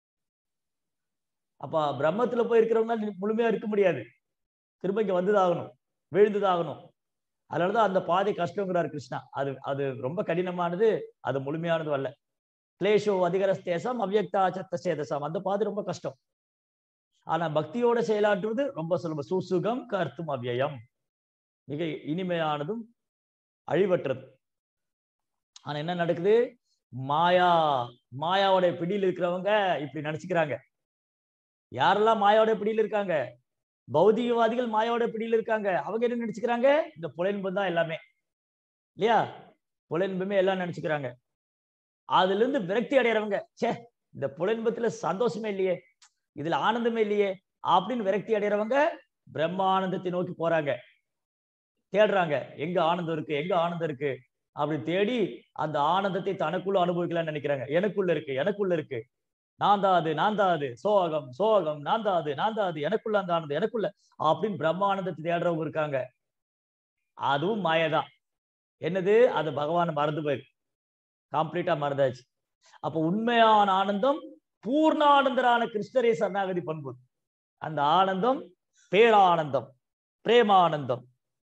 அப்ப பிரம்மத்துல போய் இருக்கிறவங்க முழுமையா இருக்க முடியாது திரும்ப இங்க வந்துதாகணும் விழுந்துதாகணும் அதனாலதான் அந்த பாதை கஷ்டங்கிறார் கிருஷ்ணா அது அது ரொம்ப கடினமானது அது முழுமையானது அல்ல கிளேஷோ அதிகரஸ்தேசம் அவ்யக்தா சத்த சேதசம் அந்த பாதை ரொம்ப கஷ்டம் ஆனா பக்தியோட செயலாற்றுவது ரொம்ப சுலபம் சுசுகம் கர்த்தும் அவ்யயம் மிக இனிமையானதும் அழிவற்றது ஆனா என்ன நடக்குது மாயா மாயாவோட பிடியில் இருக்கிறவங்க இப்படி நினைச்சுக்கிறாங்க யாரெல்லாம் மாயாவோட பிடியில் இருக்காங்க பௌதிகவாதிகள் மாயாவோட பிடியில் இருக்காங்க அவங்க என்ன நினைச்சுக்கிறாங்க இந்த புலன்பம் தான் எல்லாமே இல்லையா புலன்பமே எல்லாம் நினைச்சுக்கிறாங்க அதுல இருந்து விரக்தி அடையறவங்க சே இந்த புலன்பத்துல சந்தோஷமே இல்லையே இதுல ஆனந்தமே இல்லையே அப்படின்னு விரக்தி அடையறவங்க பிரம்மானந்தத்தை நோக்கி போறாங்க தேடுறாங்க எங்க ஆனந்தம் இருக்கு எங்க ஆனந்தம் இருக்கு அப்படி தேடி அந்த ஆனந்தத்தை தனக்குள்ள அனுபவிக்கலாம்னு நினைக்கிறாங்க எனக்குள்ள இருக்கு எனக்குள்ள இருக்கு நான் தான் அது நான் தான் அது சோகம் சோகம் நான் தான் அது நான் தான் அது எனக்குள்ள அந்த ஆனந்தம் எனக்குள்ள அப்படின்னு பிரம்மானந்தத்தை தேடுறவங்க இருக்காங்க அதுவும் மாயதான் என்னது அது பகவான் மறந்து போயிருக்கு கம்ப்ளீட்டா மறந்தாச்சு அப்ப உண்மையான ஆனந்தம் பூர்ணானந்தரான கிருஷ்ணரே சரணாகதி பண்பு அந்த ஆனந்தம் பேரானந்தம் பிரேமானந்தம்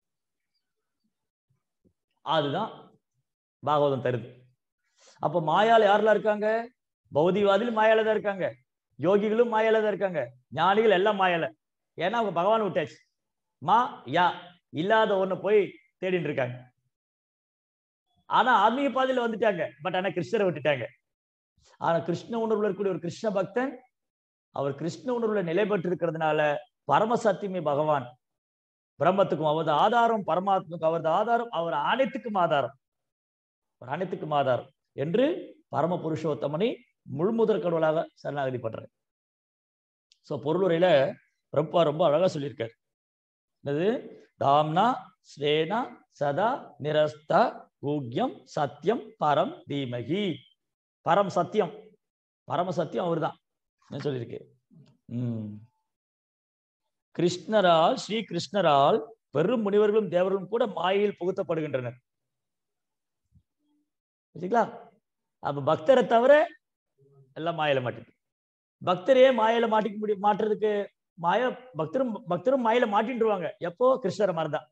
அதுதான் பாகவதம் தருது அப்ப மாயால யாரெல்லாம் இருக்காங்க பௌதிகவாதிலும் மாயால தான் இருக்காங்க யோகிகளும் மாயால தான் இருக்காங்க ஞானிகள் எல்லாம் மாயால ஏன்னா அவங்க பகவான் விட்டாச்சு மா யா இல்லாத ஒண்ணு போய் தேடிட்டு இருக்காங்க ஆனா ஆன்மீக பாதையில வந்துட்டாங்க பட் ஆனா கிருஷ்ணரை விட்டுட்டாங்க ஆனா கிருஷ்ண உணர்வுல இருக்கக்கூடிய ஒரு கிருஷ்ண பக்தன் அவர் கிருஷ்ண உணர்வுல நிலை பெற்று இருக்கிறதுனால பரமசத்தியமே பகவான் பிரம்மத்துக்கும் அவரது ஆதாரம் பரமாத்மாவுக்கும் அவரது ஆதாரம் அவர் அனைத்துக்கும் ஆதாரம் அவர் அனைத்துக்கும் ஆதாரம் என்று பரம புருஷோத்தமனை முழுமுதற் கடவுளாக சரணாகதி பண்றார் சோ பொருளுரையில ரொம்ப ரொம்ப அழகா சொல்லியிருக்காரு என்னது தாம்னா ஸ்ரேனா சதா நிரஸ்த கூக்யம் சத்தியம் பரம் தீமகி பரம் சத்தியம் பரம சத்தியம் அவர்தான் என்ன சொல்லியிருக்கு உம் கிருஷ்ணரால் ஸ்ரீ கிருஷ்ணரால் பெரும் முனிவர்களும் தேவர்களும் கூட மாயையில் புகுத்தப்படுகின்றனர் சரிங்களா அப்ப பக்தரை தவிர எல்லாம் மாயில மாட்டிட்டு பக்தரையே மாயில மாட்டிக்க முடியும் மாட்டுறதுக்கு மாய பக்தரும் பக்தரும் மாயில மாட்டின்றுவாங்க எப்போ கிருஷ்ணரை மாதிரிதான்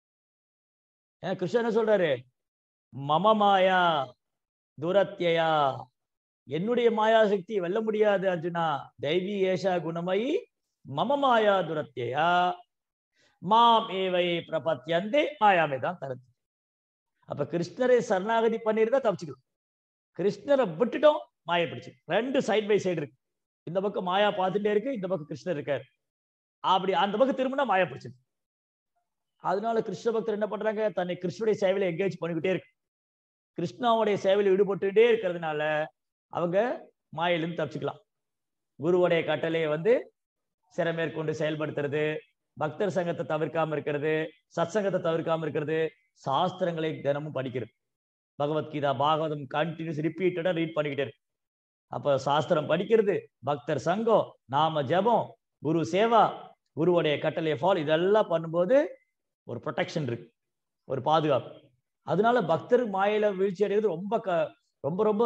ஏன் கிருஷ்ணர் என்ன சொல்றாரு மம மாயா துரத்தியா என்னுடைய மாயா சக்தி வெல்ல முடியாது அர்ஜுனா தெய்வீ ஏஷா குணமயி மம மாயா துரத்தியா மாம் ஏவை பிரபத்தியந்தே மாயாமே தான் தருது அப்ப கிருஷ்ணரை சரணாகதி பண்ணிருந்தா தப்பிச்சுக்கலாம் கிருஷ்ணரை விட்டுட்டோம் மாயை பிடிச்சு ரெண்டு சைட் பை சைடு இருக்கு இந்த பக்கம் மாயா பார்த்துட்டே இருக்கு இந்த பக்கம் கிருஷ்ணர் இருக்காரு அப்படி அந்த பக்கம் திரும்பினா மாயா பிடிச்சது அதனால கிருஷ்ண பக்தர் என்ன பண்றாங்க தன்னை கிருஷ்ணனுடைய சேவையில எங்கேஜ் பண்ணிக்கிட்டே இருக்கு கிருஷ்ணாவுடைய சேவையில் ஈடுபட்டுட்டே இருக்கிறதுனால அவங்க மாயிலிருந்து தப்பிச்சுக்கலாம் குருவுடைய கட்டளையை வந்து சிறமேற்கொண்டு செயல்படுத்துறது பக்தர் சங்கத்தை தவிர்க்காம இருக்கிறது சத் சங்கத்தை தவிர்க்காம இருக்கிறது சாஸ்திரங்களை தினமும் படிக்கிறது பகவத்கீதா பாகவதம் கண்டினியூஸ் ரிப்பீட்டடா ரீட் பண்ணிக்கிட்டே இருக்கு அப்ப சாஸ்திரம் படிக்கிறது பக்தர் சங்கம் நாம ஜெபம் குரு சேவா குருவுடைய கட்டளையை ஃபாலோ இதெல்லாம் பண்ணும்போது ஒரு ப்ரொடெக்ஷன் இருக்கு ஒரு பாதுகாப்பு அதனால பக்தர் மாயில வீழ்ச்சி அடைகிறது ரொம்ப க ரொம்ப ரொம்ப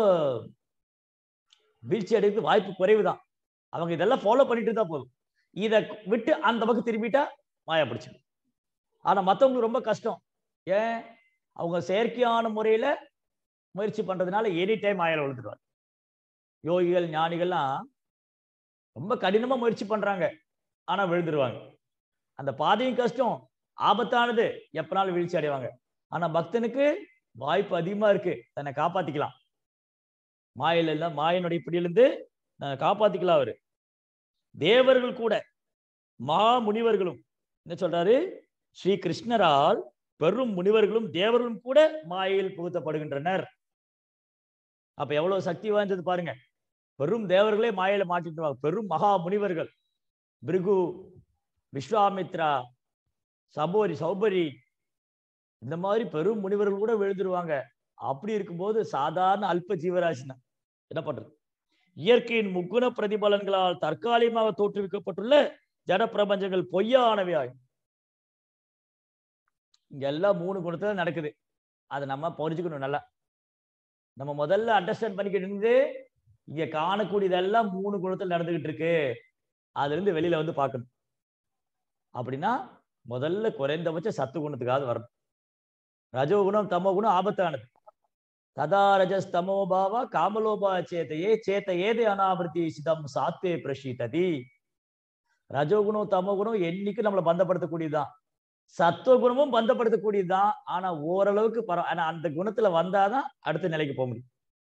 வீழ்ச்சி அடைகிறது வாய்ப்பு குறைவு தான் அவங்க இதெல்லாம் ஃபாலோ பண்ணிட்டு தான் போதும் இதை விட்டு அந்த பக்கம் திரும்பிட்டா மாயா பிடிச்சிடும் ஆனா மற்றவங்களுக்கு ரொம்ப கஷ்டம் ஏன் அவங்க செயற்கையான முறையில முயற்சி பண்றதுனால எனி டைம் மாயில விழுந்துடுவாங்க யோகிகள் ஞானிகள்லாம் ரொம்ப கடினமா முயற்சி பண்றாங்க ஆனா விழுந்துருவாங்க அந்த பாதையும் கஷ்டம் ஆபத்தானது எப்பனாலும் வீழ்ச்சி அடைவாங்க ஆனா பக்தனுக்கு வாய்ப்பு அதிகமா இருக்கு தன்னை காப்பாத்திக்கலாம் மாயில இல்ல மாயனுடைய பிடியிலிருந்து தன்னை காப்பாத்திக்கலாம் அவரு தேவர்கள் கூட மா முனிவர்களும் என்ன சொல்றாரு ஸ்ரீ கிருஷ்ணரால் பெரும் முனிவர்களும் தேவர்களும் கூட மாயையில் புகுத்தப்படுகின்றனர் அப்ப எவ்வளவு சக்தி வாய்ந்தது பாருங்க பெரும் தேவர்களே மாயையில மாட்டிட்டு பெரும் மகா முனிவர்கள் பிருகு விஸ்வாமித்ரா சபோரி சௌபரி இந்த மாதிரி பெரும் முனிவர்கள் கூட விழுந்துருவாங்க அப்படி இருக்கும்போது சாதாரண அல்ப ஜீவராசினா என்ன பண்றது இயற்கையின் முக்குண பிரதிபலன்களால் தற்காலிகமாக தோற்றுவிக்கப்பட்டுள்ள ஜட பிரபஞ்சங்கள் பொய்யானவை ஆகும் இங்க எல்லாம் மூணு குணத்துல நடக்குது அதை நம்ம புரிஞ்சுக்கணும் நல்லா நம்ம முதல்ல அண்டர்ஸ்டாண்ட் பண்ணிக்கிட்டு இருந்து இங்க காணக்கூடியதெல்லாம் மூணு குணத்துல நடந்துகிட்டு இருக்கு அதுல இருந்து வெளியில வந்து பார்க்கணும் அப்படின்னா முதல்ல குறைந்தபட்ச சத்து குணத்துக்காவது வரணும் ரஜோகுணம் தமோ குணம் ஆபத்தானது ததா ரஜஸ் தமோ பாவா காமலோபா சேத்தையே சேத்த ஏதே அனாபிருத்தி சிதம் சாத்தே பிரஷீததி ரஜோகுணம் தமோ குணம் என்னைக்கு நம்மளை பந்தப்படுத்தக்கூடியதுதான் சத்துவ குணமும் பந்தப்படுத்தக்கூடியதுதான் ஆனா ஓரளவுக்கு பர ஆனா அந்த குணத்துல வந்தாதான் அடுத்த நிலைக்கு போக முடியும்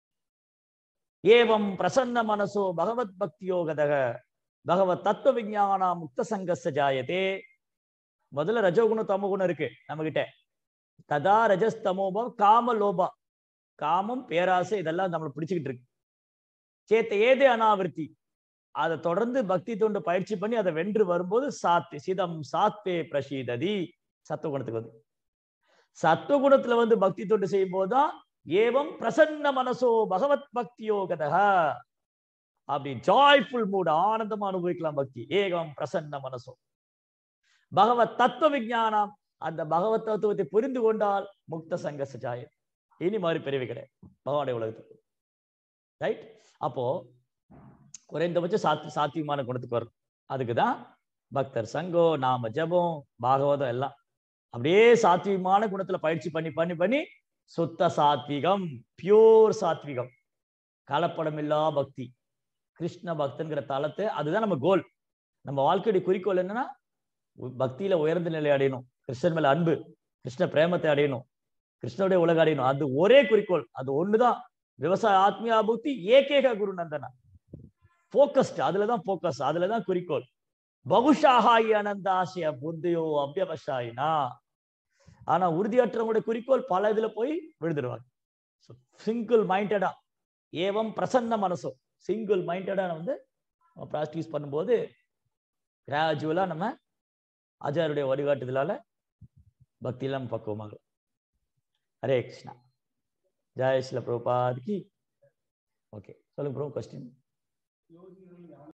ஏவம் பிரசன்ன மனசோ பகவத் பக்தியோகதக பகவத் தத்துவ விஞ்ஞானா முக்த சங்கச ஜாயதே முதல்ல ரஜோகுணம் தமோ குணம் இருக்கு நம்ம கிட்ட ததா ரஜஸ் தமோபம் காம லோபா காமம் பேராசை இதெல்லாம் நம்மளை பிடிச்சுக்கிட்டு இருக்கு சேத்த ஏதே அனாவிருத்தி அதை தொடர்ந்து பக்தி தொண்டு பயிற்சி பண்ணி அதை வென்று வரும்போது சாத்து சிதம் சாத்தே பிரசீததி சத்துவகுணத்துக்கு வந்து சத்துவகுணத்துல வந்து பக்தி தொண்டு செய்யும் போதுதான் ஏவம் பிரசன்ன மனசோ பகவத் பக்தியோகதா அப்படி ஜாய்ஃபுல் மூட் ஆனந்தமா அனுபவிக்கலாம் பக்தி ஏகம் பிரசன்ன மனசோ பகவத் தத்துவ விஞ்ஞானம் அந்த பகவத் தத்துவத்தை புரிந்து கொண்டால் முக்த சங்க சஜாய இனி மாதிரி பிரிவு கிடையாது பகவானுடைய உலகத்துக்கு ரைட் அப்போ குறைந்தபட்ச சாத்தி சாத்தியமான குணத்துக்கு வரும் அதுக்குதான் பக்தர் சங்கம் நாம ஜெபம் பாகவதம் எல்லாம் அப்படியே சாத்வீகமான குணத்துல பயிற்சி பண்ணி பண்ணி பண்ணி சுத்த சாத்விகம் பியூர் சாத்விகம் கலப்படமில்லா பக்தி கிருஷ்ண பக்தன்கிற தளத்தை அதுதான் நம்ம கோல் நம்ம வாழ்க்கையுடைய குறிக்கோள் என்னன்னா உ- பக்தியில உயர்ந்த நிலை அடையணும் கிருஷ்ணன் மேல அன்பு கிருஷ்ண பிரேமத்தை அடையணும் கிருஷ்ணனுடைய உலக அடையணும் அது ஒரே குறிக்கோள் அது ஒண்ணுதான் விவசாய ஆத்மியா புத்தி ஏகேக குரு நந்தனா போக்கஸ்ட் அதுலதான் போக்கஸ் அதுலதான் குறிக்கோள் பகுஷாஹாயி அனந்தாசிய புத்தியோ அபியவசாயினா ஆனா உறுதியற்றவங்களுடைய குறிக்கோள் பல இதுல போய் விழுந்துடுவாங்க சிங்கிள் மைண்டடா ஏவம் பிரசன்ன மனசோ சிங்கிள் மைண்டடா வந்து ப்ராக்டிஸ் பண்ணும்போது கிராஜுவலா நம்ம ஆச்சாரியுடைய வழிகாட்டுதலால பக்தியெல்லாம் பக்குவமாகும் ஹரே கிருஷ்ணா ஜெய் ஸ்ரீல பிரபுபாதிக்கு ஓகே சொல்லுங்க ப்ரோ கொஸ்டின்